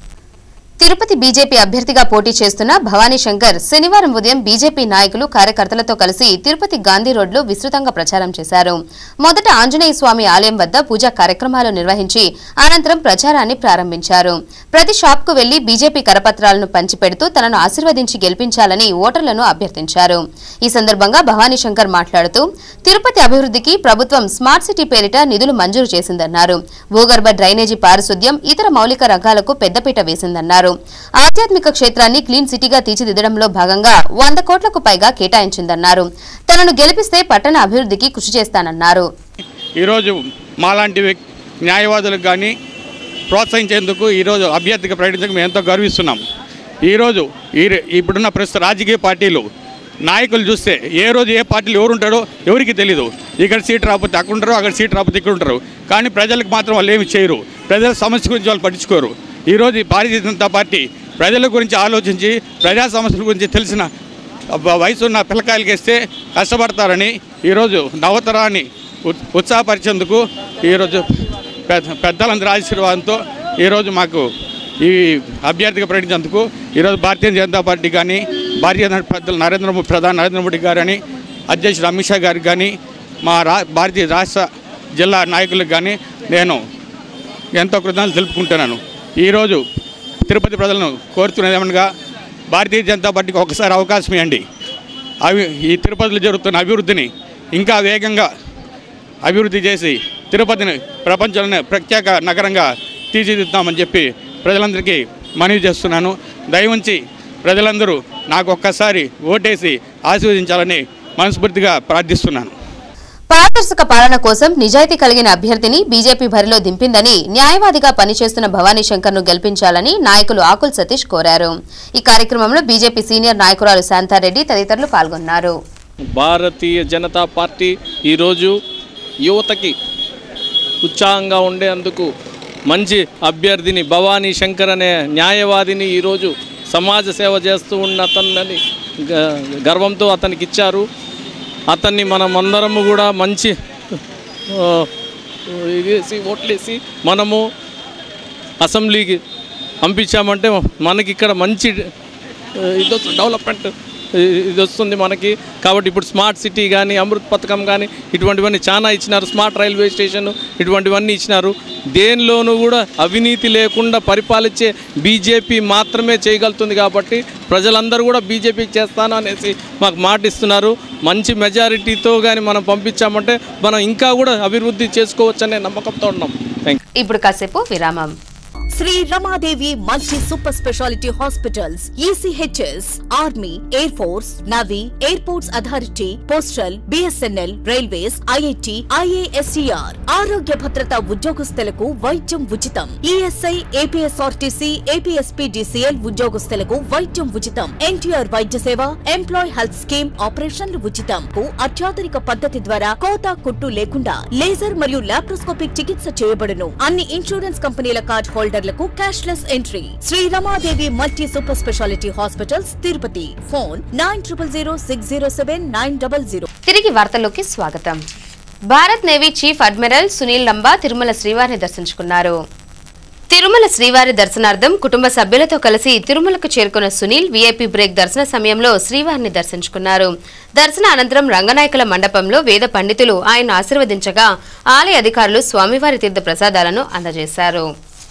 తిరుపతి బీజేపీ అభ్యర్థిగా పోటీ చేస్తున్న భవానీ శంకర్ శనివారం ఉదయం బీజేపీ నాయకులు కార్యకర్తలతో కలిసి తిరుపతి గాంధీ రోడ్లో విస్తృతంగా ప్రచారం చేశారు మొదట ఆంజనేయ స్వామి ఆలయం వద్ద పూజా కార్యక్రమాలు నిర్వహించి అనంతరం ప్రచారాన్ని ప్రారంభించారు ప్రతి షాప్ కు వెళ్లి బీజేపీ కరపత్రాలను పంచిపెడుతూ తనను ఆశీర్వదించి గెలిపించాలని ఓటర్లను అభ్యర్థించారు ఈ సందర్భంగా భవానీ శంకర్ మాట్లాడుతూ తిరుపతి అభివృద్ధికి ప్రభుత్వం స్మార్ట్ సిటీ పేరిట నిధులు మంజూరు చేసిందన్నారు భూగర్భ డ్రైనేజీ పారిశుద్ధ్యం ఇతర మౌలిక రంగాలకు పెద్దపీట వేసిందన్నారు ఆధ్యాత్మిక క్షేత్రాన్ని క్లీన్ సిటీగా తీర్చిదిద్దడంలో భాగంగా వంద కోట్లకు పైగా కేటాయించిందన్నారు తనను గెలిపిస్తే పట్టణ అభివృద్ధికి కృషి చేస్తానన్నారు ఈరోజు మాలాంటి వ్యక్- న్యాయవాదులకు కానీ ప్రోత్సహించేందుకు ఈరోజు అభ్యర్థిగా ప్రకటించక మేము ఎంతో గర్విస్తున్నాం ఈరోజు ఈ ఇప్పుడున్న ప్రస్తుత రాజకీయ పార్టీలు నాయకులు చూస్తే ఏ రోజు ఏ పార్టీలు ఎవరు ఉంటారో ఎవరికి తెలీదు ఇక్కడ సీట్ రాకపోతే అక్కడ ఉంటారు అక్కడ సీట్ రాకపోతే ఇక్కడ ఉంటారు కానీ ప్రజలకు మాత్రం వాళ్ళు ఏమి చేయరు ప్రజల సమస్య గురించి వాళ్ళు పట్టించుకోరు ఈరోజు ఈ భారతీయ జనతా పార్టీ ప్రజల గురించి ఆలోచించి ప్రజా సమస్యల గురించి తెలిసిన వ- వయసున్న పిల్లకాయలకి ఇస్తే కష్టపడతారని ఈరోజు నవతరాన్ని ఉత్- ఉత్సాహపరిచేందుకు ఈరోజు పెద్ద పెద్దలందరి ఆశీర్వాదంతో ఈరోజు మాకు ఈ అభ్యర్థిగా ప్రకటించేందుకు ఈరోజు భారతీయ జనతా పార్టీ కానీ భారతీయ జనతా పెద్దలు నరేంద్ర మోదీ ప్రధాని నరేంద్ర మోడీ గారని అధ్యక్షుడు అమిత్ షా గారికి కానీ మా రా భారతీయ రాష్ట్ర జిల్లా నాయకులకు కానీ నేను ఎంతో కృతజ్ఞతలు తెలుపుకుంటున్నాను ఈరోజు తిరుపతి ప్రజలను కోరుతున్నది ఏమనగా భారతీయ జనతా పార్టీకి ఒకసారి అవకాశం ఇవ్వండి అవి ఈ తిరుపతిలో జరుగుతున్న అభివృద్ధిని ఇంకా వేగంగా అభివృద్ధి చేసి తిరుపతిని ప్రపంచంలోనే ప్రత్యేక నగరంగా తీర్చిదిద్దామని చెప్పి ప్రజలందరికీ మనవి చేస్తున్నాను దయవుంచి ప్రజలందరూ నాకు ఒక్కసారి ఓటేసి ఆశీర్వదించాలని మనస్ఫూర్తిగా ప్రార్థిస్తున్నాను పారదర్శక పాలన కోసం నిజాయితీ కలిగిన అభ్యర్థిని బీజేపీ బరిలో దింపిందని న్యాయవాదిగా పనిచేస్తున్న భవానీ శంకర్ ను గెలిపించాలని నాయకులు ఆకుల్ సతీష్ కోరారు ఈ కార్యక్రమంలో బీజేపీ సీనియర్ నాయకురాలు శాంతారెడ్డి తదితరులు పాల్గొన్నారు భారతీయ జనతా పార్టీ ఈరోజు యువతకి ఉత్సాహంగా ఉండేందుకు మంచి అభ్యర్థిని భవానీ శంకర్ అనే న్యాయవాదిని ఈరోజు సమాజ సేవ చేస్తూ ఉన్న అతన్ని గ- గర్వంతో అతనికి ఇచ్చారు అతన్ని మనం అందరము కూడా మంచి ఆ, ఇదేసి ఓట్లేసి మనము అసెంబ్లీకి పంపించామంటే మనకి ఇక్కడ మంచి ఆ, ఇది వస్తుంది, డెవలప్మెంట్ ఇ- ఇది వస్తుంది మనకి కాబట్టి ఇప్పుడు స్మార్ట్ సిటీ కానీ అమృత్ పథకం కానీ ఇటువంటివన్నీ చాలా ఇచ్చినారు స్మార్ట్ రైల్వే స్టేషన్ ఇటువంటివన్నీ ఇచ్చినారు దేనిలోనూ కూడా అవినీతి లేకుండా పరిపాలించే బీజేపీ మాత్రమే చేయగలుగుతుంది కాబట్టి ప్రజలందరూ కూడా బీజేపీకి చేస్తాను అనేసి మాకు మాట ఇస్తున్నారు మంచి మెజారిటీతో కానీ మనం పంపించామంటే మనం ఇంకా కూడా అభివృద్ధి చేసుకోవచ్చనే నమ్మకంతో ఉన్నాం థ్యాంక్ ఇప్పుడు కాసేపు విరామం Shri Ramadevi multi super speciality hospitals ECHS army air force navy airports authority postal BSNL railways IIT IASER ఆరోగ్య భద్రత ఉద్యోగస్తులకు వైద్యం ఉచితం ఈఎస్ఐ ఏపీఎస్ఆర్టీసీ ఏపీఎస్పీడీసీఎల్ ఉద్యోగస్తులకు వైద్యం ఉచితం ఎన్టీఆర్ వైద్య సేవ ఎంప్లాయ్ హెల్త్ స్కీమ్ ఆపరేషన్లు ఉచితం కు అత్యాధునిక పద్ధతి ద్వారా కోత కుట్టు లేకుండా లేజర్ మరియు లాప్రోస్కోపిక్ చికిత్స చేయబడును అన్ని ఇన్సూరెన్స్ కంపెనీల కార్డ్ హోల్డర్లకు cashless entry Shri Ramadevi multi super speciality hospitals Tirupati phone nine triple zero six zero seven nine double zero తిరిగి వార్తల్లోకి స్వాగతం Bharat navy chief admiral Sunil Lanba Tirumala శ్రీవారిని దర్శించుకున్నారు తిరుమల శ్రీవారి దర్శనార్థం కుటుంబ సభ్యులతో కలిసి తిరుమలకు చేరుకున్న సునీల్ వీఐపీ బ్రేక్ దర్శన సమయంలో శ్రీవారిని దర్శించుకున్నారు దర్శన అనంతరం రంగనాయకుల మండపంలో వేద పండితులు ఆయన ఆశీర్వదించగా ఆలయ అధికారులు స్వామివారి తీర్థ ప్రసాదాలను అందజేశారు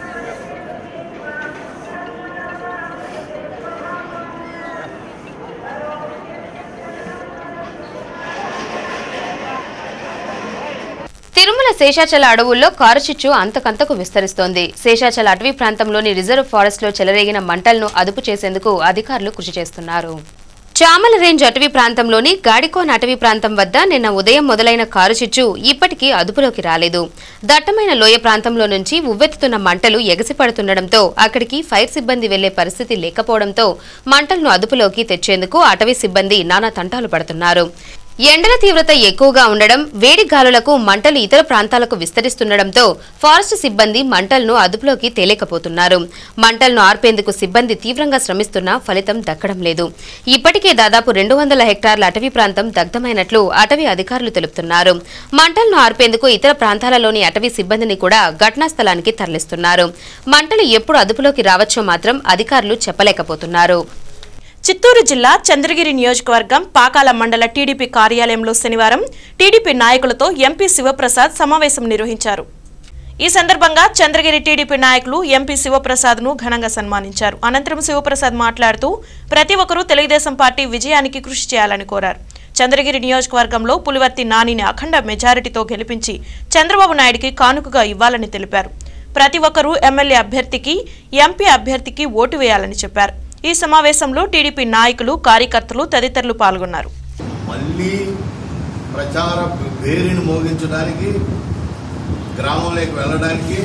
తిరుమల శేషాచల అడవుల్లో కారుచిచ్చు అంతకంతకు విస్తరిస్తోంది శేషాచల అటవీ ప్రాంతంలోని రిజర్వ్ ఫారెస్ట్ లో చెలరేగిన మంటలను అదుపు చేసేందుకు అధికారులు కృషి చేస్తున్నారు చామల రేంజ్ అటవీ ప్రాంతంలోని గాడికోన్ అటవీ ప్రాంతం వద్ద నిన్న ఉదయం మొదలైన కారుచిచ్చు ఇప్పటికీ అదుపులోకి రాలేదు దట్టమైన లోయ ప్రాంతంలో నుంచి ఉవ్వెత్తుతున్న మంటలు ఎగసిపడుతుండటంతో అక్కడికి ఫైర్ సిబ్బంది వెళ్లే పరిస్థితి లేకపోవడంతో మంటలను అదుపులోకి తెచ్చేందుకు అటవీ సిబ్బంది నానా తంటాలు పడుతున్నారు ఎండల తీవ్రత ఎక్కువగా ఉండడం వేడి గాలులకు మంటలు ఇతర ప్రాంతాలకు విస్తరిస్తుండటంతో ఫారెస్ట్ సిబ్బంది మంటలను అదుపులోకి తేలేకపోతున్నారు మంటలను ఆర్పేందుకు సిబ్బంది తీవ్రంగా శ్రమిస్తున్నా ఫలితం దక్కడం లేదు ఇప్పటికే దాదాపు రెండు వందల హెక్టార్ల అటవీ ప్రాంతం దగ్ధమైనట్లు అటవీ అధికారులు తెలుపుతున్నారు మంటలను ఆర్పేందుకు ఇతర ప్రాంతాలలోని అటవీ సిబ్బందిని కూడా ఘటనా స్థలానికి తరలిస్తున్నారు మంటలు ఎప్పుడు అదుపులోకి రావచ్చో మాత్రం అధికారులు చెప్పలేకపోతున్నారు చిత్తూరు జిల్లా చంద్రగిరి నియోజకవర్గం పాకాల మండల టీడీపీ కార్యాలయంలో శనివారం టీడీపీ నాయకులతో ఎంపీ శివప్రసాద్ సమావేశం నిర్వహించారు ఈ సందర్భంగా చంద్రగిరి టీడీపీ నాయకులు ఎంపీ శివప్రసాద్ ను ఘనంగా సన్మానించారు అనంతరం శివప్రసాద్ మాట్లాడుతూ ప్రతి ఒక్కరూ తెలుగుదేశం పార్టీ విజయానికి కృషి చేయాలని కోరారు చంద్రగిరి నియోజకవర్గంలో పులివర్తి నానిని అఖండ మెజారిటీతో గెలిపించి చంద్రబాబు నాయుడికి కానుకగా ఇవ్వాలని తెలిపారు ప్రతి ఒక్కరూ ఎమ్మెల్యే అభ్యర్థికి ఎంపీ అభ్యర్థికి ఓటు వేయాలని చెప్పారు ఈ సమావేశంలో టీడీపీ నాయకులు కార్యకర్తలు తదితరులు పాల్గొన్నారు మళ్ళీ ప్రచార వేరిని మోగించడానికి గ్రామంలోకి వెళ్ళడానికి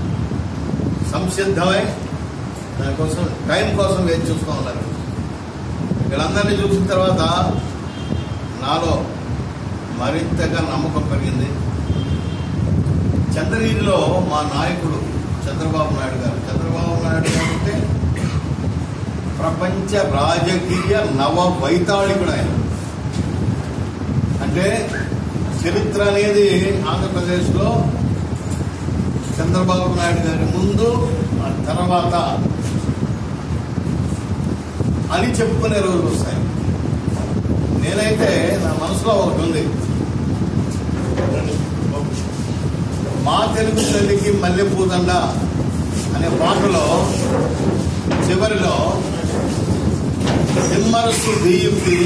సంసిద్ధమై దానికోసం టైం కోసం వేచి చూస్తూ ఉన్నారు వీళ్ళందరినీ చూసిన తర్వాత నాలో మరింతగా నమ్మకం పెరిగింది చంద్రగిరిలో మా నాయకుడు చంద్రబాబు నాయుడు గారు చంద్రబాబు నాయుడు గారు అంటే ప్రపంచ రాజకీయ నవ వైతాళికుడు ఆయన అంటే చరిత్ర అనేది ఆంధ్రప్రదేశ్లో చంద్రబాబు నాయుడు గారి ముందు ఆ తర్వాత అని చెప్పుకునే రోజులు వస్తాయి నేనైతే నా మనసులో ఒకటి ఉంది మా తెలుగు తల్లికి మల్లెపూదండ అనే పాటలో చివరిలో సింహరసు దీప్తి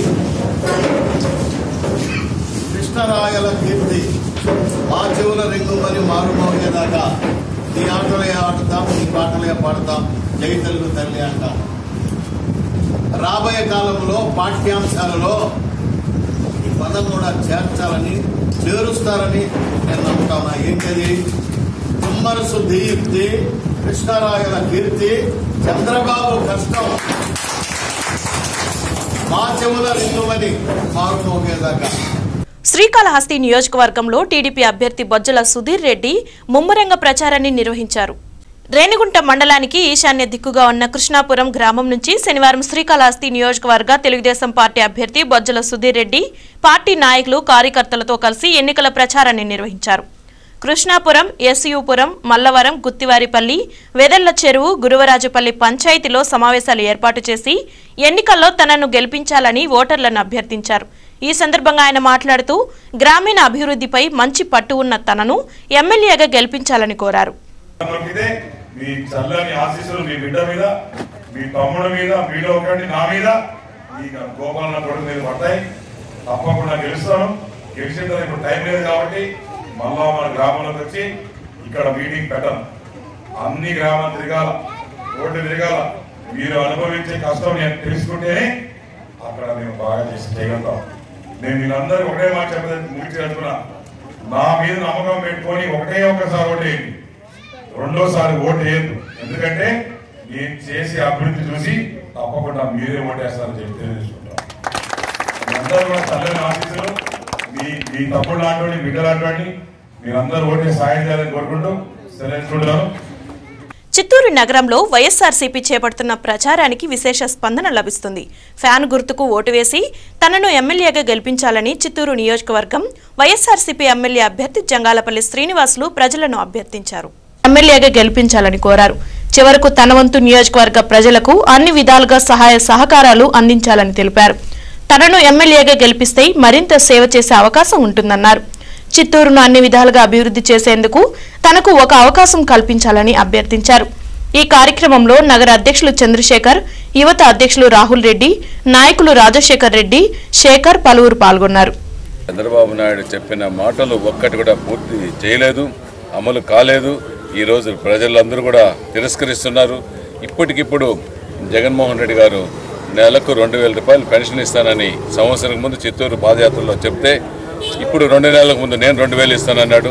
కృష్ణరాయల కీర్తి మా చెవుల రింగుమని మారుమోగేదాకా నీ ఆటలే ఆడుతాం నీ పాటలే పాడతాం జై తెలుగు తల్లి అంటాం రాబోయే కాలంలో పాఠ్యాంశాలలో ఈ పదం కూడా చేర్చాలని చేరుస్తారని నేను నమ్ముతా ఉన్నా ఏంటది కుమ్మరసు దీప్తి కృష్ణరాయల కీర్తి చంద్రబాబు కష్టం మా చెవుల రింగుమని మారుమోగేదాకా శ్రీకాళహస్తి నియోజకవర్గంలో టీడీపీ అభ్యర్థి బొజ్జల సుధీర్ రెడ్డి ముమ్మరంగ ప్రచారాన్ని నిర్వహించారు రేణిగుంట మండలానికి ఈశాన్య దిక్కుగా ఉన్న కృష్ణాపురం గ్రామం నుంచి శనివారం శ్రీకాళహస్తి నియోజకవర్గ తెలుగుదేశం పార్టీ అభ్యర్థి బొజ్జల సుధీర్ రెడ్డి పార్టీ నాయకులు కార్యకర్తలతో కలిసి ఎన్నికల ప్రచారాన్ని నిర్వహించారు కృష్ణాపురం ఎస్యూపురం మల్లవరం గుత్తివారిపల్లి వెదళ్ల చెరువు గురువరాజుపల్లి పంచాయతీలో సమావేశాలు ఏర్పాటు చేసి ఎన్నికల్లో తనను గెలిపించాలని ఓటర్లను అభ్యర్థించారు ఈ సందర్భంగా ఆయన మాట్లాడుతూ గ్రామీణ అభివృద్ధిపై మంచి పట్టు ఉన్న తనను ఎమ్మెల్యేగా గెలిపించాలని కోరారు దొరికితే మీ చల్లని ఆశీస్సులు మీ బిడ్డ మీద మీ తమ్ముడు మీద మీలో ఒకటి నా మీద ఈ గోపాలన కొడుకు మీద పడతాయి తప్పకుండా గెలుస్తాను గెలిచిన తర్వాత ఇప్పుడు టైం లేదు కాబట్టి మళ్ళా మన గ్రామంలోకి వచ్చి ఇక్కడ మీటింగ్ పెట్టను అన్ని గ్రామాలు తిరగాల రోడ్డు తిరగాల మీరు అనుభవించే కష్టం నేను తెలుసుకుంటేనే అక్కడ మేము బాగా చేసి చేయగలుగుతాం నేను మీరందరూ ఒకటే మాట చెప్పదని ముగించి వెళ్తున్నా నా మీద నమ్మకం పెట్టుకొని ఒకటే ఒక్కసారి ఓటేయండి రెండోసారి ఓటు వేయద్దు ఎందుకంటే నేను చేసే అభివృద్ధి చూసి తప్పకుండా మీరే ఓటేస్తారని చెప్పి తెలియజేసుకుంటాం మీరందరూ కూడా చల్లని ఆశీస్సులు మీ మీ తమ్ముడు లాంటి బిడ్డ లాంటి మీరందరూ ఓటే సాయం చేయాలని కోరుకుంటూ సెలవుకుంటున్నాను చిత్తూరు నగరంలో వైఎస్ఆర్సీపీ చేపడుతున్న ప్రచారానికి విశేష స్పందన లభిస్తుంది ఫ్యాన్ గుర్తుకు ఓటు వేసి తనను ఎమ్మెల్యేగా గెలిపించాలని చిత్తూరు నియోజకవర్గం వైఎస్ఆర్సీపీ ఎమ్మెల్యే అభ్యర్థి జంగాలపల్లి శ్రీనివాసులు ప్రజలను అభ్యర్థించారు ఎమ్మెల్యేగా గెలిపించాలని కోరారు చివరకు తన వంతు నియోజకవర్గ ప్రజలకు అన్ని విధాలుగా సహాయ సహకారాలు అందించాలని తెలిపారు తనను ఎమ్మెల్యేగా గెలిపిస్తే మరింత సేవ చేసే అవకాశం ఉంటుందన్నారు చిత్తూరును అన్ని విధాలుగా అభివృద్ధి చేసేందుకు తనకు ఒక అవకాశం కల్పించాలని అభ్యర్థించారు ఈ కార్యక్రమంలో నగర అధ్యక్షులు చంద్రశేఖర్ యువత అధ్యక్షులు రాహుల్ రెడ్డి నాయకులు రాజశేఖర్ రెడ్డి శేఖర్ పలువురు పాల్గొన్నారు చంద్రబాబు నాయుడు చెప్పిన మాటలు ఒక్కటి కూడా పూర్తి చేయలేదు అమలు కాలేదు ఈరోజు ప్రజలందరూ కూడా తిరస్కరిస్తున్నారు ఇప్పటికిప్పుడు జగన్మోహన్ రెడ్డి గారు నెలకు రెండు వేల రూపాయలు పెన్షన్ ఇస్తానని సంవత్సరం ముందు చిత్తూరు పాదయాత్రలో చెప్తే ఇప్పుడు రెండు నెలలకు ముందు నేను రెండు వేలు ఇస్తానన్నాడు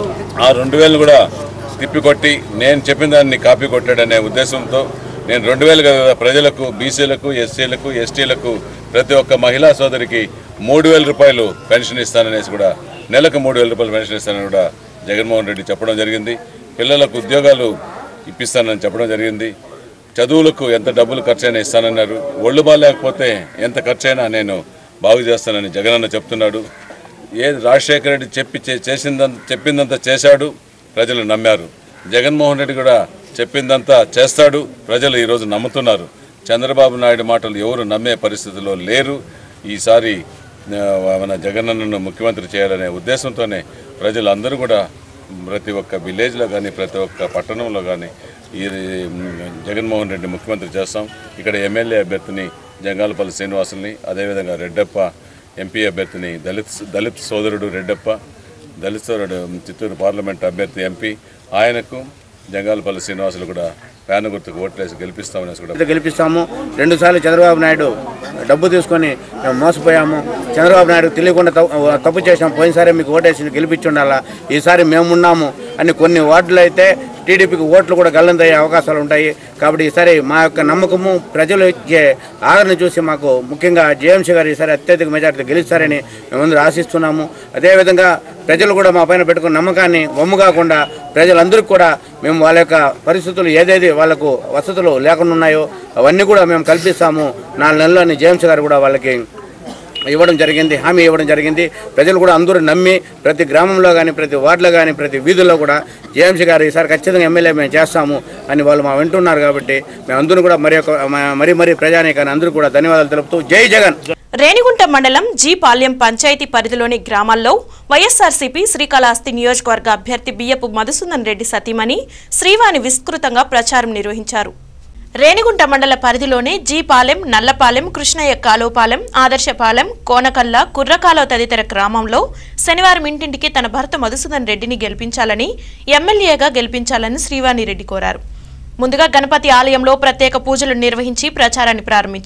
ఆ రెండు వేలు కూడా తిప్పికొట్టి నేను చెప్పిన దాన్ని కాపీ కొట్టాడనే ఉద్దేశంతో నేను రెండు వేలు కదా ప్రజలకు బీసీలకు ఎస్సీలకు ఎస్టీలకు ప్రతి ఒక్క మహిళా సోదరికి మూడు వేల రూపాయలు పెన్షన్ ఇస్తాననేసి కూడా నెలకు మూడు వేల రూపాయలు పెన్షన్ ఇస్తానని కూడా జగన్మోహన్ రెడ్డి చెప్పడం జరిగింది పిల్లలకు ఉద్యోగాలు ఇప్పిస్తానని చెప్పడం జరిగింది చదువులకు ఎంత డబ్బులు ఖర్చైనా ఇస్తానన్నారు ఒళ్ళు బాగాలేకపోతే ఎంత ఖర్చైనా నేను బాగు చేస్తానని జగనన్న చెప్తున్నాడు ఏది రాజశేఖర రెడ్డి చెప్పి చే- చేసిందంత చెప్పిందంతా చేశాడు ప్రజలు నమ్మారు జగన్మోహన్ రెడ్డి కూడా చెప్పిందంతా చేస్తాడు ప్రజలు ఈరోజు నమ్ముతున్నారు చంద్రబాబు నాయుడు మాటలు ఎవరు నమ్మే పరిస్థితిలో లేరు ఈసారి ఆ, మన జగనన్నను ముఖ్యమంత్రి చేయాలనే ఉద్దేశంతోనే ప్రజలందరూ కూడా ప్రతి ఒక్క విలేజ్లో కానీ ప్రతి ఒక్క పట్టణంలో కానీ ఈ జగన్మోహన్ రెడ్డి ముఖ్యమంత్రి చేస్తాం ఇక్కడ ఎమ్మెల్యే అభ్యర్థిని జంగాలపల్లి శ్రీనివాసుల్ని అదేవిధంగా రెడ్డప్ప ఎంపీ అభ్యర్థిని దళిత్ దళిత్ సోదరుడు రెడ్డప్ప దళిత్ సోదరుడు చిత్తూరు పార్లమెంట్ అభ్యర్థి ఎంపీ ఆయనకు జంగాలపల్లి శ్రీనివాసులు కూడా ఫ్యాన్ గుర్తుకు ఓట్లేసి గెలిపిస్తామనేసి కూడా గెలిపిస్తాము రెండు సార్లు చంద్రబాబు నాయుడు డబ్బు తీసుకొని మేము మోసపోయాము చంద్రబాబు నాయుడు తెలియకుండా తప్పు- తప్పు చేసాం పోయినసారి మీకు ఓటేసి గెలిపించి ఉండాలా ఈసారి మేమున్నాము అని కొన్ని వార్డులు అయితే టీడీపీకి ఓట్లు కూడా గల్లంతయ్యే అవకాశాలు ఉంటాయి కాబట్టి ఈసారి మా యొక్క నమ్మకము ప్రజలు ఇచ్చే ఆదరణ చూసి మాకు ముఖ్యంగా జేఎంసీ గారు ఈసారి అత్యధిక మెజార్టీ గెలుస్తారని మేమందరూ ఆశిస్తున్నాము అదేవిధంగా ప్రజలు కూడా మా పైన పెట్టుకున్న నమ్మకాన్ని వమ్ము కాకుండా ప్రజలందరికీ కూడా మేము వాళ్ళ యొక్క పరిస్థితులు ఏదేది వాళ్ళకు వసతులు లేకుండా ఉన్నాయో అవన్నీ కూడా మేము కల్పిస్తాము నాలుగు నెలలని జేమ్స్ గారు కూడా వాళ్ళకి ఇవ్వడం జరిగింది హామీ ఇవ్వడం జరిగింది ప్రజలు కూడా అందరూ నమ్మి ప్రతి గ్రామంలో కానీ ప్రతి వార్డులో కానీ ప్రతి వీధుల్లో కూడా జేఎంసీ గారు ఈసారి ఖచ్చితంగా ఎమ్మెల్యే మేము చేస్తాము అని వాళ్ళు మా వింటున్నారు కాబట్టి మేము అందరూ కూడా మరి ఒక మరీ మరీ ప్రజానీకాన్ని అందరూ కూడా ధన్యవాదాలు తెలుపుతూ జై జగన్ రేణిగుంట మండలం జీ పాల్యం పంచాయతీ పరిధిలోని గ్రామాల్లో వైఎస్ఆర్సీపీ శ్రీకాళహస్తి నియోజకవర్గ అభ్యర్థి బియ్యపు మధుసూదన్ రెడ్డి సతీమణి శ్రీవాణి విస్తృతంగా ప్రచారం నిర్వహించారు రేణిగుంట మండల పరిధిలోని జీపాలెం నల్లపాలెం కృష్ణయ్య కాలువపాలెం ఆదర్శపాలెం కోనకల్ల కుర్రకాలో తదితర గ్రామంలో శనివారం ఇంటింటికి తన భర్త మధుసూదన్ రెడ్డిని గెలిపించాలని ఎమ్మెల్యేగా గెలిపించాలని శ్రీవాణి రెడ్డి కోరారు ముందుగా గణపతి ఆలయంలో ప్రత్యేక పూజలు నిర్వహించి ప్రచారాన్ని ప్రారంభించారు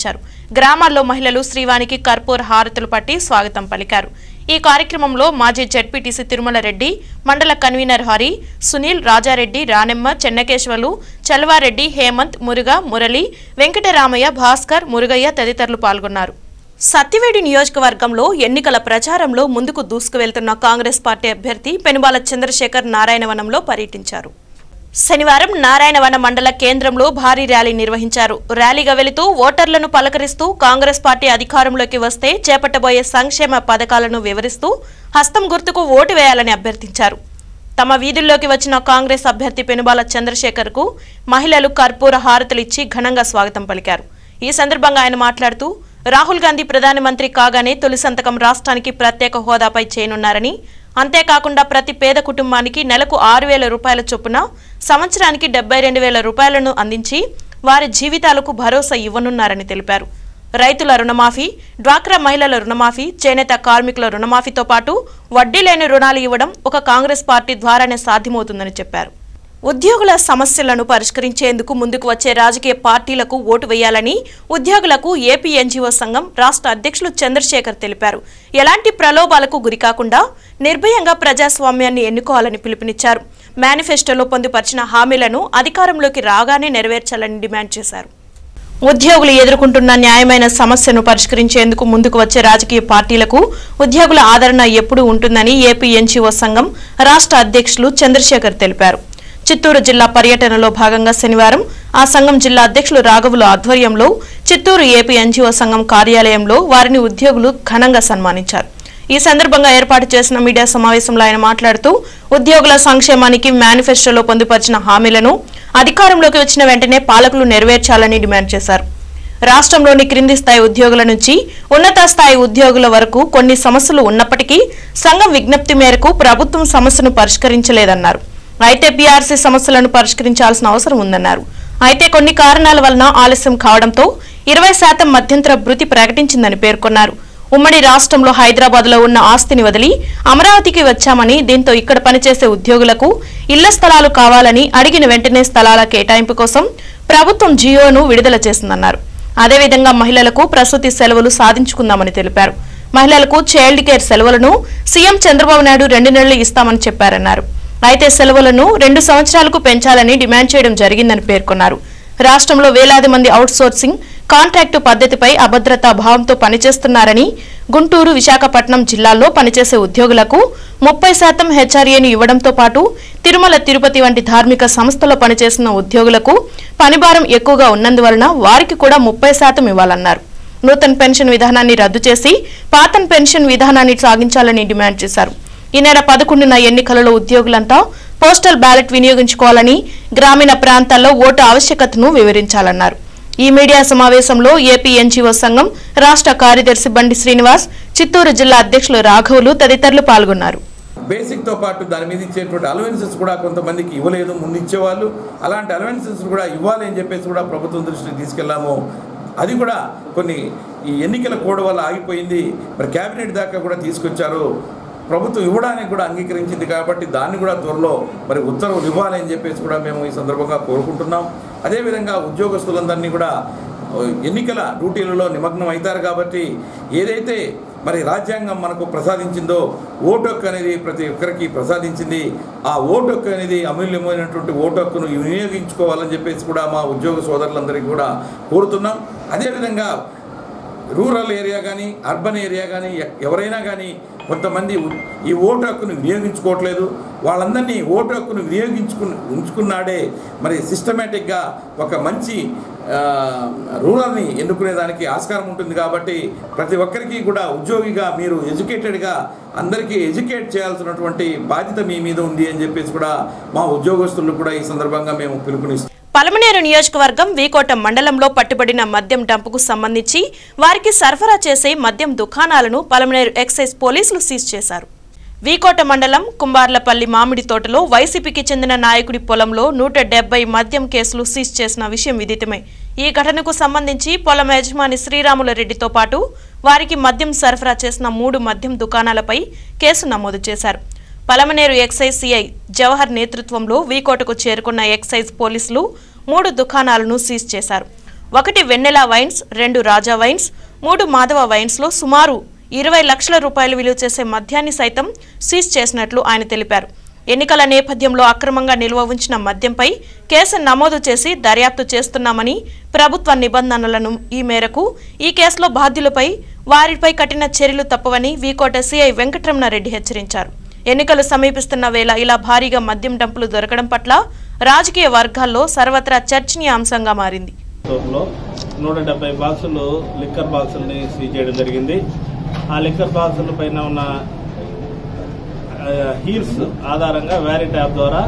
గ్రామాల్లో మహిళలు శ్రీవానికి కర్పూర హారతులు పట్టి స్వాగతం పలికారు ఈ కార్యక్రమంలో మాజీ జడ్పీటీసీ తిరుమల రెడ్డి మండల కన్వీనర్ హరి సునీల్ రాజారెడ్డి రానెమ్మ చెన్నకేశ్వలు చల్వారెడ్డి హేమంత్ మురుగ మురళి వెంకటరామయ్య భాస్కర్ మురుగయ్య తదితరులు పాల్గొన్నారు సత్యవేడి నియోజకవర్గంలో ఎన్నికల ప్రచారంలో ముందుకు దూసుకువెళ్తున్న కాంగ్రెస్ పార్టీ అభ్యర్థి పెనుబాల చంద్రశేఖర్ నారాయణవనంలో పర్యటించారు శనివారం నారాయణవన మండల కేంద్రంలో భారీ ర్యాలీ నిర్వహించారు ర్యాలీగా వెళుతూ ఓటర్లను పలకరిస్తూ కాంగ్రెస్ పార్టీ అధికారంలోకి వస్తే చేపట్టబోయే సంక్షేమ పథకాలను వివరిస్తూ హస్తం గుర్తుకు ఓటు వేయాలని అభ్యర్థించారు తమ వీధుల్లోకి వచ్చిన కాంగ్రెస్ అభ్యర్థి పెనుబాల చంద్రశేఖర్ కు మహిళలు కర్పూర హారతులిచ్చి ఘనంగా స్వాగతం పలికారు ఈ సందర్భంగా ఆయన మాట్లాడుతూ రాహుల్ గాంధీ ప్రధానమంత్రి కాగానే తొలి సంతకం రాష్ట్రానికి ప్రత్యేక హోదాపై చేయనున్నారని అంతేకాకుండా ప్రతి పేద కుటుంబానికి నెలకు ఆరు వేల రూపాయల చొప్పున సంవత్సరానికి డెబ్బై రెండు వేల రూపాయలను అందించి వారి జీవితాలకు భరోసా ఇవ్వనున్నారని తెలిపారు రైతుల రుణమాఫీ డ్వాక్రా మహిళల రుణమాఫీ చేనేత కార్మికుల రుణమాఫీతో పాటు వడ్డీ లేని రుణాలు ఇవ్వడం ఒక కాంగ్రెస్ పార్టీ ద్వారానే సాధ్యమవుతుందని చెప్పారు ఉద్యోగుల సమస్యలను పరిష్కరించేందుకు ముందుకు వచ్చే రాజకీయ పార్టీలకు ఓటు వేయాలని ఉద్యోగులకు ఏపీ ఎన్జీఓ సంఘం రాష్ట్ర అధ్యక్షులు చంద్రశేఖర్ తెలిపారు ఎలాంటి ప్రలోభాలకు గురికాకుండా నిర్భయంగా ప్రజాస్వామ్యాన్ని ఎన్నుకోవాలని పిలుపునిచ్చారు మేనిఫెస్టోలో పొందుపరిచిన హామీలను అధికారంలోకి రాగానే నెరవేర్చాలని డిమాండ్ చేశారు ఉద్యోగులు ఎదుర్కొంటున్న న్యాయమైన సమస్యను పరిష్కరించేందుకు ముందుకు వచ్చే రాజకీయ పార్టీలకు ఉద్యోగుల ఆదరణ ఎప్పుడూ ఉంటుందని ఏపీ ఎన్జీఓ సంఘం రాష్ట్ర అధ్యక్షులు చంద్రశేఖర్ తెలిపారు చిత్తూరు జిల్లా పర్యటనలో భాగంగా శనివారం ఆ సంఘం జిల్లా అధ్యక్షులు రాఘవులు ఆధ్వర్యంలో చిత్తూరు ఏపీ ఎన్జీఓ సంఘం కార్యాలయంలో వారిని ఉద్యోగులు ఘనంగా సన్మానించారు ఈ సందర్భంగా ఏర్పాటు చేసిన మీడియా సమావేశంలో ఆయన మాట్లాడుతూ ఉద్యోగుల సంక్షేమానికి మేనిఫెస్టోలో పొందుపరిచిన హామీలను అధికారంలోకి వచ్చిన వెంటనే పాలకులు నెరవేర్చాలని డిమాండ్ చేశారు రాష్ట్రంలోని క్రింది స్థాయి ఉద్యోగుల నుంచి ఉన్నత స్థాయి ఉద్యోగుల వరకు కొన్ని సమస్యలు ఉన్నప్పటికీ సంఘం విజ్ఞప్తి మేరకు ప్రభుత్వం సమస్యను పరిష్కరించలేదన్నారు అయితే పీఆర్సీ సమస్యలను పరిష్కరించాల్సిన అవసరం ఉందన్నారు అయితే కొన్ని కారణాల వలన ఆలస్యం కావడంతో ఇరవై శాతం మధ్యంతర భృతి ప్రకటించిందని పేర్కొన్నారు ఉమ్మడి రాష్ట్రంలో హైదరాబాద్ లో ఉన్న ఆస్తిని వదిలి అమరావతికి వచ్చామని దీంతో ఇక్కడ పనిచేసే ఉద్యోగులకు ఇళ్ల స్థలాలు కావాలని అడిగిన వెంటనే స్థలాల కేటాయింపు కోసం ప్రభుత్వం జియోను విడుదల చేసిందన్నారు అదేవిధంగా మహిళలకు ప్రసూతి సెలవులు సాధించుకుందామని తెలిపారు మహిళలకు చైల్డ్ కేర్ సెలవులను సీఎం చంద్రబాబు నాయుడు రెండు నెలలు ఇస్తామని చెప్పారన్నారు అయితే సెలవులను రెండు సంవత్సరాలకు పెంచాలని డిమాండ్ చేయడం జరిగిందని పేర్కొన్నారు రాష్ట్రంలో వేలాది మంది అవుట్సోర్సింగ్ కాంట్రాక్టు పద్ధతిపై అభద్రతా భావంతో పనిచేస్తున్నారని గుంటూరు విశాఖపట్నం జిల్లాల్లో పనిచేసే ఉద్యోగులకు ముప్పై శాతం హెచ్ఆర్ఏను ఇవ్వడంతో పాటు తిరుమల తిరుపతి వంటి ధార్మిక సంస్థలో పనిచేస్తున్న ఉద్యోగులకు పనిభారం ఎక్కువగా ఉన్నందువలన వారికి కూడా ముప్పై శాతం ఇవ్వాలన్నారు నూతన పెన్షన్ విధానాన్ని రద్దు చేసి పాత పెన్షన్ విధానాన్ని సాగించాలని డిమాండ్ చేశారు ఈ నెల పదకొండున ఎన్నికలలో ఉద్యోగులంతా పోస్టల్ బ్యాలెట్ వినియోగించుకోవాలని గ్రామీణ ప్రాంతాల్లో ఓటు ఆవశ్యకతను వివరించాలన్నారు ఈ మీడియా సమావేశంలో ఏపీ ఎన్జీఓ సంఘం రాష్ట్ర కార్యదర్శి బండి శ్రీనివాస్ చిత్తూరు జిల్లా అధ్యక్షులు రాఘవులు తదితరులు పాల్గొన్నారు బేసిక్తో పాటు దాని మీద ఇచ్చేటువంటి అలవెన్సెస్ కూడా కొంతమందికి ఇవ్వలేదు ముందు ఇచ్చేవాళ్ళు అలాంటి అలవెన్సెస్ కూడా ఇవ్వాలి అని చెప్పేసి కూడా ప్రభుత్వం దృష్టికి తీసుకెళ్ళాము అది కూడా కొన్ని ఈ ఎన్నికల కోడ్ వల్ల ఆగిపోయింది మరి కేబినెట్ దాకా కూడా తీసుకొచ్చారు ప్రభుత్వం ఇవ్వడానికి కూడా అంగీకరించింది కాబట్టి దాన్ని కూడా త్వరలో మరి ఉత్తర్వులు ఇవ్వాలి అని చెప్పేసి కూడా మేము ఈ సందర్భంగా కోరుకుంటున్నాం అదేవిధంగా ఉద్యోగస్తులందరినీ కూడా ఎన్నికల డ్యూటీలలో నిమగ్నం అవుతారు కాబట్టి ఏదైతే మరి రాజ్యాంగం మనకు ప్రసాదించిందో ఓటు హక్కు అనేది ప్రతి ఒక్కరికి ప్రసాదించింది ఆ ఓటు హక్కు అనేది అమూల్యమైనటువంటి ఓటు హక్కును వినియోగించుకోవాలని చెప్పేసి కూడా మా ఉద్యోగ సోదరులందరికీ కూడా కోరుతున్నాం అదేవిధంగా రూరల్ ఏరియా కానీ అర్బన్ ఏరియా కానీ ఎవరైనా కానీ కొంతమంది ఈ ఓటు హక్కును వినియోగించుకోవట్లేదు వాళ్ళందరినీ ఓటు హక్కును వినియోగించుకు ఉంచుకున్నాడే మరి సిస్టమేటిక్గా ఒక మంచి రూరల్ని ఎన్నుకునేదానికి ఆస్కారం ఉంటుంది కాబట్టి ప్రతి ఒక్కరికి కూడా ఉద్యోగిగా మీరు ఎడ్యుకేటెడ్గా అందరికీ ఎడ్యుకేట్ చేయాల్సినటువంటి బాధ్యత మీ మీద ఉంది అని చెప్పేసి కూడా మా ఉద్యోగస్తులు కూడా ఈ సందర్భంగా మేము పిలుపునిస్తాం పలమనేరు నియోజకవర్గం వీకోట మండలంలో పట్టుబడిన మద్యం డంపుకు సంబంధించి వారికి సరఫరా చేసే మద్యం దుకాణాలను పలమనేరు ఎక్సైజ్ పోలీసులు సీజ్ చేశారు వీకోట మండలం కుంబార్లపల్లి మామిడి తోటలో వైసీపీకి చెందిన నాయకుడి పొలంలో నూట డెబ్బై మద్యం కేసులు సీజ్ చేసిన విషయం విదితమే ఈ ఘటనకు సంబంధించి పొలం యజమాని శ్రీరాముల రెడ్డితో పాటు వారికి మద్యం సరఫరా చేసిన మూడు మద్యం దుకాణాలపై కేసు నమోదు చేశారు పలమనేరు ఎక్సైజ్ సిఐ జవహర్ నేతృత్వంలో వీకోటకు చేరుకున్న ఎక్సైజ్ పోలీసులు మూడు దుకాణాలను సీజ్ చేశారు ఒకటి వెన్నెల వైన్స్ రెండు రాజా వైన్స్ మూడు మాధవ వైన్స్లో సుమారు ఇరవై లక్షల రూపాయలు విలువ చేసే మద్యాన్ని సైతం సీజ్ చేసినట్లు ఆయన తెలిపారు ఎన్నికల నేపథ్యంలో అక్రమంగా నిల్వ ఉంచిన మద్యంపై కేసు నమోదు చేసి దర్యాప్తు చేస్తున్నామని ప్రభుత్వ నిబంధనలను ఈ మేరకు ఈ కేసులో బాధ్యులపై వారిపై కఠిన చర్యలు తప్పవని వీకోట సిఐ వెంకటరమణారెడ్డి హెచ్చరించారు ఎన్నికలు సమీపిస్తున్న వేళ ఇలా భారీగా మద్యం డంపులు దొరకడం పట్ల రాజకీయ వర్గాల్లో సర్వత్రా చర్చనీయాంశంగా మారింది స్టోర్లో నూట డెబ్బై బాక్సులు లిక్కర్ బాక్సుల్ని సీజ్ చేయడం జరిగింది ఆ లిక్కర్ బాక్సుల పైన ఉన్న ఆ, హీల్స్ ఆధారంగా వ్యారీ ట్యాబ్ ద్వారా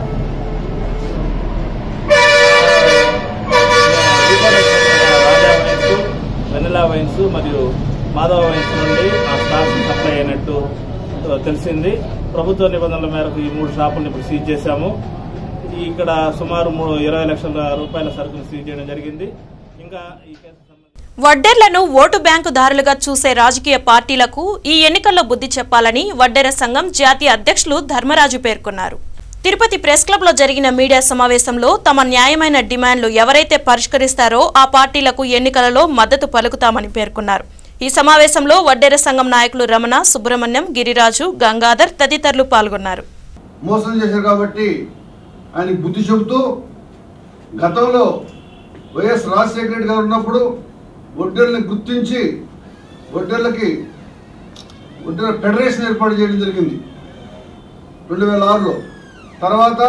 రాజా వైన్స్ వెనిలా వైన్స్ మరియు మాధవ వైన్స్ నుండి ఆ స్టాక్ సప్లై అయినట్టు ఆ, తెలిసింది ప్రభుత్వ నిబంధనల మేరకు ఈ మూడు షాపులను ఇప్పుడు సీజ్ చేశాము ఈ ఇక్కడ సుమారు మూడు ఇరవై లక్షల రూపాయల సరుకులు సీజ్ చేయడం జరిగింది ఇంకా ఈ కేసు వడ్డెర్లను ఓటు బ్యాంకు దారులుగా చూసే రాజకీయ పార్టీలకు ఈ ఎన్నికల్లో బుద్ధి చెప్పాలని వడ్డెర సంఘం జాతీయ అధ్యక్షులు ధర్మరాజు పేర్కొన్నారు తిరుపతి ప్రెస్ క్లబ్ లో జరిగిన మీడియా సమావేశంలో తమ న్యాయమైన డిమాండ్లు ఎవరైతే పరిష్కరిస్తారో ఆ పార్టీలకు ఎన్నికలలో మద్దతు పలుకుతామని పేర్కొన్నారు ఈ సమావేశంలో వడ్డెర సంఘం నాయకులు రమణ సుబ్రహ్మణ్యం గిరిరాజు గంగాధర్ తదితరులు పాల్గొన్నారు మోసం చేశారు కాబట్టి ఆయన బుద్ధి చెబుతూ గతంలో వైఎస్ రాజశేఖర రెడ్డి గారు ఉన్నప్పుడు ఒడ్డెర్లని గుర్తించి ఒడ్డెర్లకి ఒడ్డెర్ల ఫెడరేషన్ ఏర్పాటు చేయడం జరిగింది రెండు వేల ఆరులో తర్వాత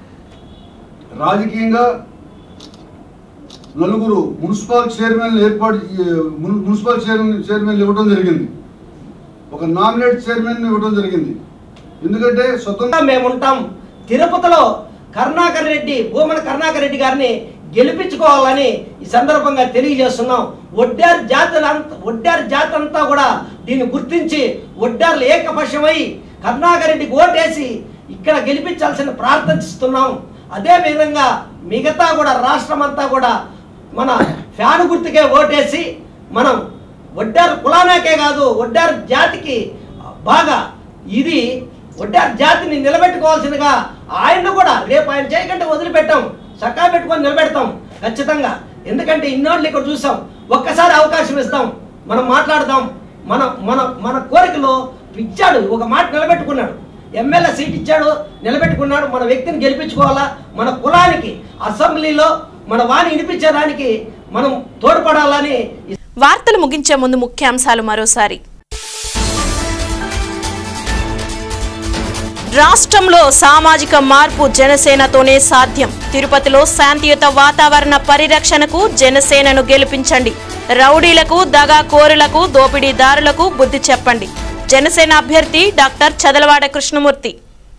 రాజకీయంగా నలుగురు మున్సిపల్ చైర్మన్ ఏర్పాటు మున్- మున్సిపల్ చైర్మన్ చైర్మన్ ఇవ్వడం జరిగింది ఒక నామినేట్ చైర్మన్ ఇవ్వడం జరిగింది ఎందుకంటే స్వతంత్ర మేము ఉంటాం తిరుపతిలో కరుణాకర్ రెడ్డి భూమన కరుణాకర్ రెడ్డి గారిని గెలిపించుకోవాలని ఈ సందర్భంగా తెలియజేస్తున్నాం ఒడ్డారు జాతులు ఒడ్డారు జాతి అంతా కూడా దీన్ని గుర్తించి ఒడ్డారులు ఏకపక్షమై కరుణాకర్ రెడ్డికి ఓటేసి ఇక్కడ గెలిపించాల్సిన ప్రార్థిస్తున్నాం అదే విధంగా మిగతా కూడా రాష్ట్రం అంతా కూడా మన ఫ్యాన్ గుర్తుకే ఓటేసి మనం ఒడ్డారు కులానాకే కాదు ఒడ్డారు జాతికి బాగా ఇది ఒడ్డారు జాతిని నిలబెట్టుకోవాల్సిందిగా ఆయన్ను కూడా రేపు ఆయన చేయకంటే వదిలిపెట్టాం చక్కా పెట్టుకొని నిలబెడతాం ఖచ్చితంగా ఎందుకంటే ఇన్నోళ్ళు ఇక్కడ చూసాం ఒక్కసారి అవకాశం ఇస్తాం మనం మాట్లాడదాం మన మన మన కోరికలో ఇచ్చాడు ఒక మాట నిలబెట్టుకున్నాడు ఎమ్మెల్యే సీట్ ఇచ్చాడు నిలబెట్టుకున్నాడు మన వ్యక్తిని గెలిపించుకోవాలా మన కులానికి అసెంబ్లీలో మన వాణి వినిపించేదానికి మనం తోడ్పడాలని వార్తలు ముగించే ముందు ముఖ్యాంశాలు మరోసారి రాష్ట్రంలో సామాజిక మార్పు జనసేనతోనే సాధ్యం తిరుపతిలో శాంతియుత వాతావరణ పరిరక్షణకు జనసేనను గెలిపించండి రౌడీలకు దగాకోరులకు దోపిడీదారులకు బుద్ధి చెప్పండి జనసేన అభ్యర్థి డాక్టర్ చదలవాడ కృష్ణమూర్తి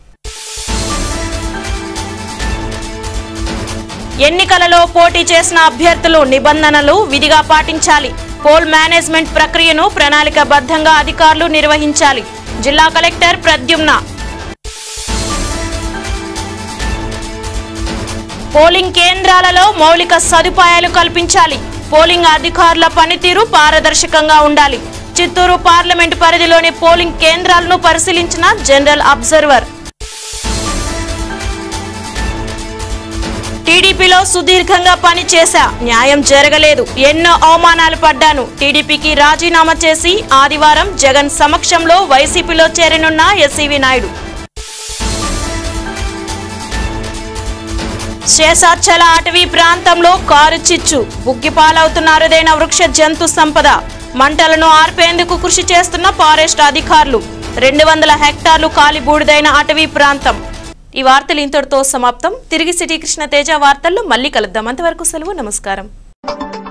ఎన్నికలలో పోటీ చేసిన అభ్యర్థులు నిబంధనలు విధిగా పాటించాలి పోల్ మేనేజ్మెంట్ ప్రక్రియను ప్రణాళికబద్ధంగా అధికారులు నిర్వహించాలి జిల్లా కలెక్టర్ ప్రద్యుమ్న పోలింగ్ కేంద్రాలలో మౌలిక సదుపాయాలు కల్పించాలి పోలింగ్ అధికారుల పనితీరు పారదర్శకంగా ఉండాలి చిత్తూరు పార్లమెంటు పరిధిలోని పోలింగ్ కేంద్రాలను పరిశీలించిన జనరల్ అబ్జర్వర్ టీడీపీలో సుదీర్ఘంగా పనిచేశా న్యాయం జరగలేదు ఎన్నో అవమానాలు పడ్డాను టీడీపీకి రాజీనామా చేసి ఆదివారం జగన్ సమక్షంలో వైసీపీలో చేరనున్న ఎస్సీవీ నాయుడు శేషాచల అటవీ ప్రాంతంలో కారు చిచ్చు బుగ్గిపాలవుతున్న అరుదైన వృక్ష జంతు సంపద మంటలను ఆర్పేందుకు కృషి చేస్తున్న ఫారెస్ట్ అధికారులు రెండు వందల హెక్టార్లు కాలి బూడిదైన అటవీ ప్రాంతం ఈ వార్తలు ఇంతటితో సమాప్తం తిరిగి సిటీ కృష్ణ తేజ వార్తల్లో మళ్ళీ కలుద్దాం అంతవరకు సెలవు నమస్కారం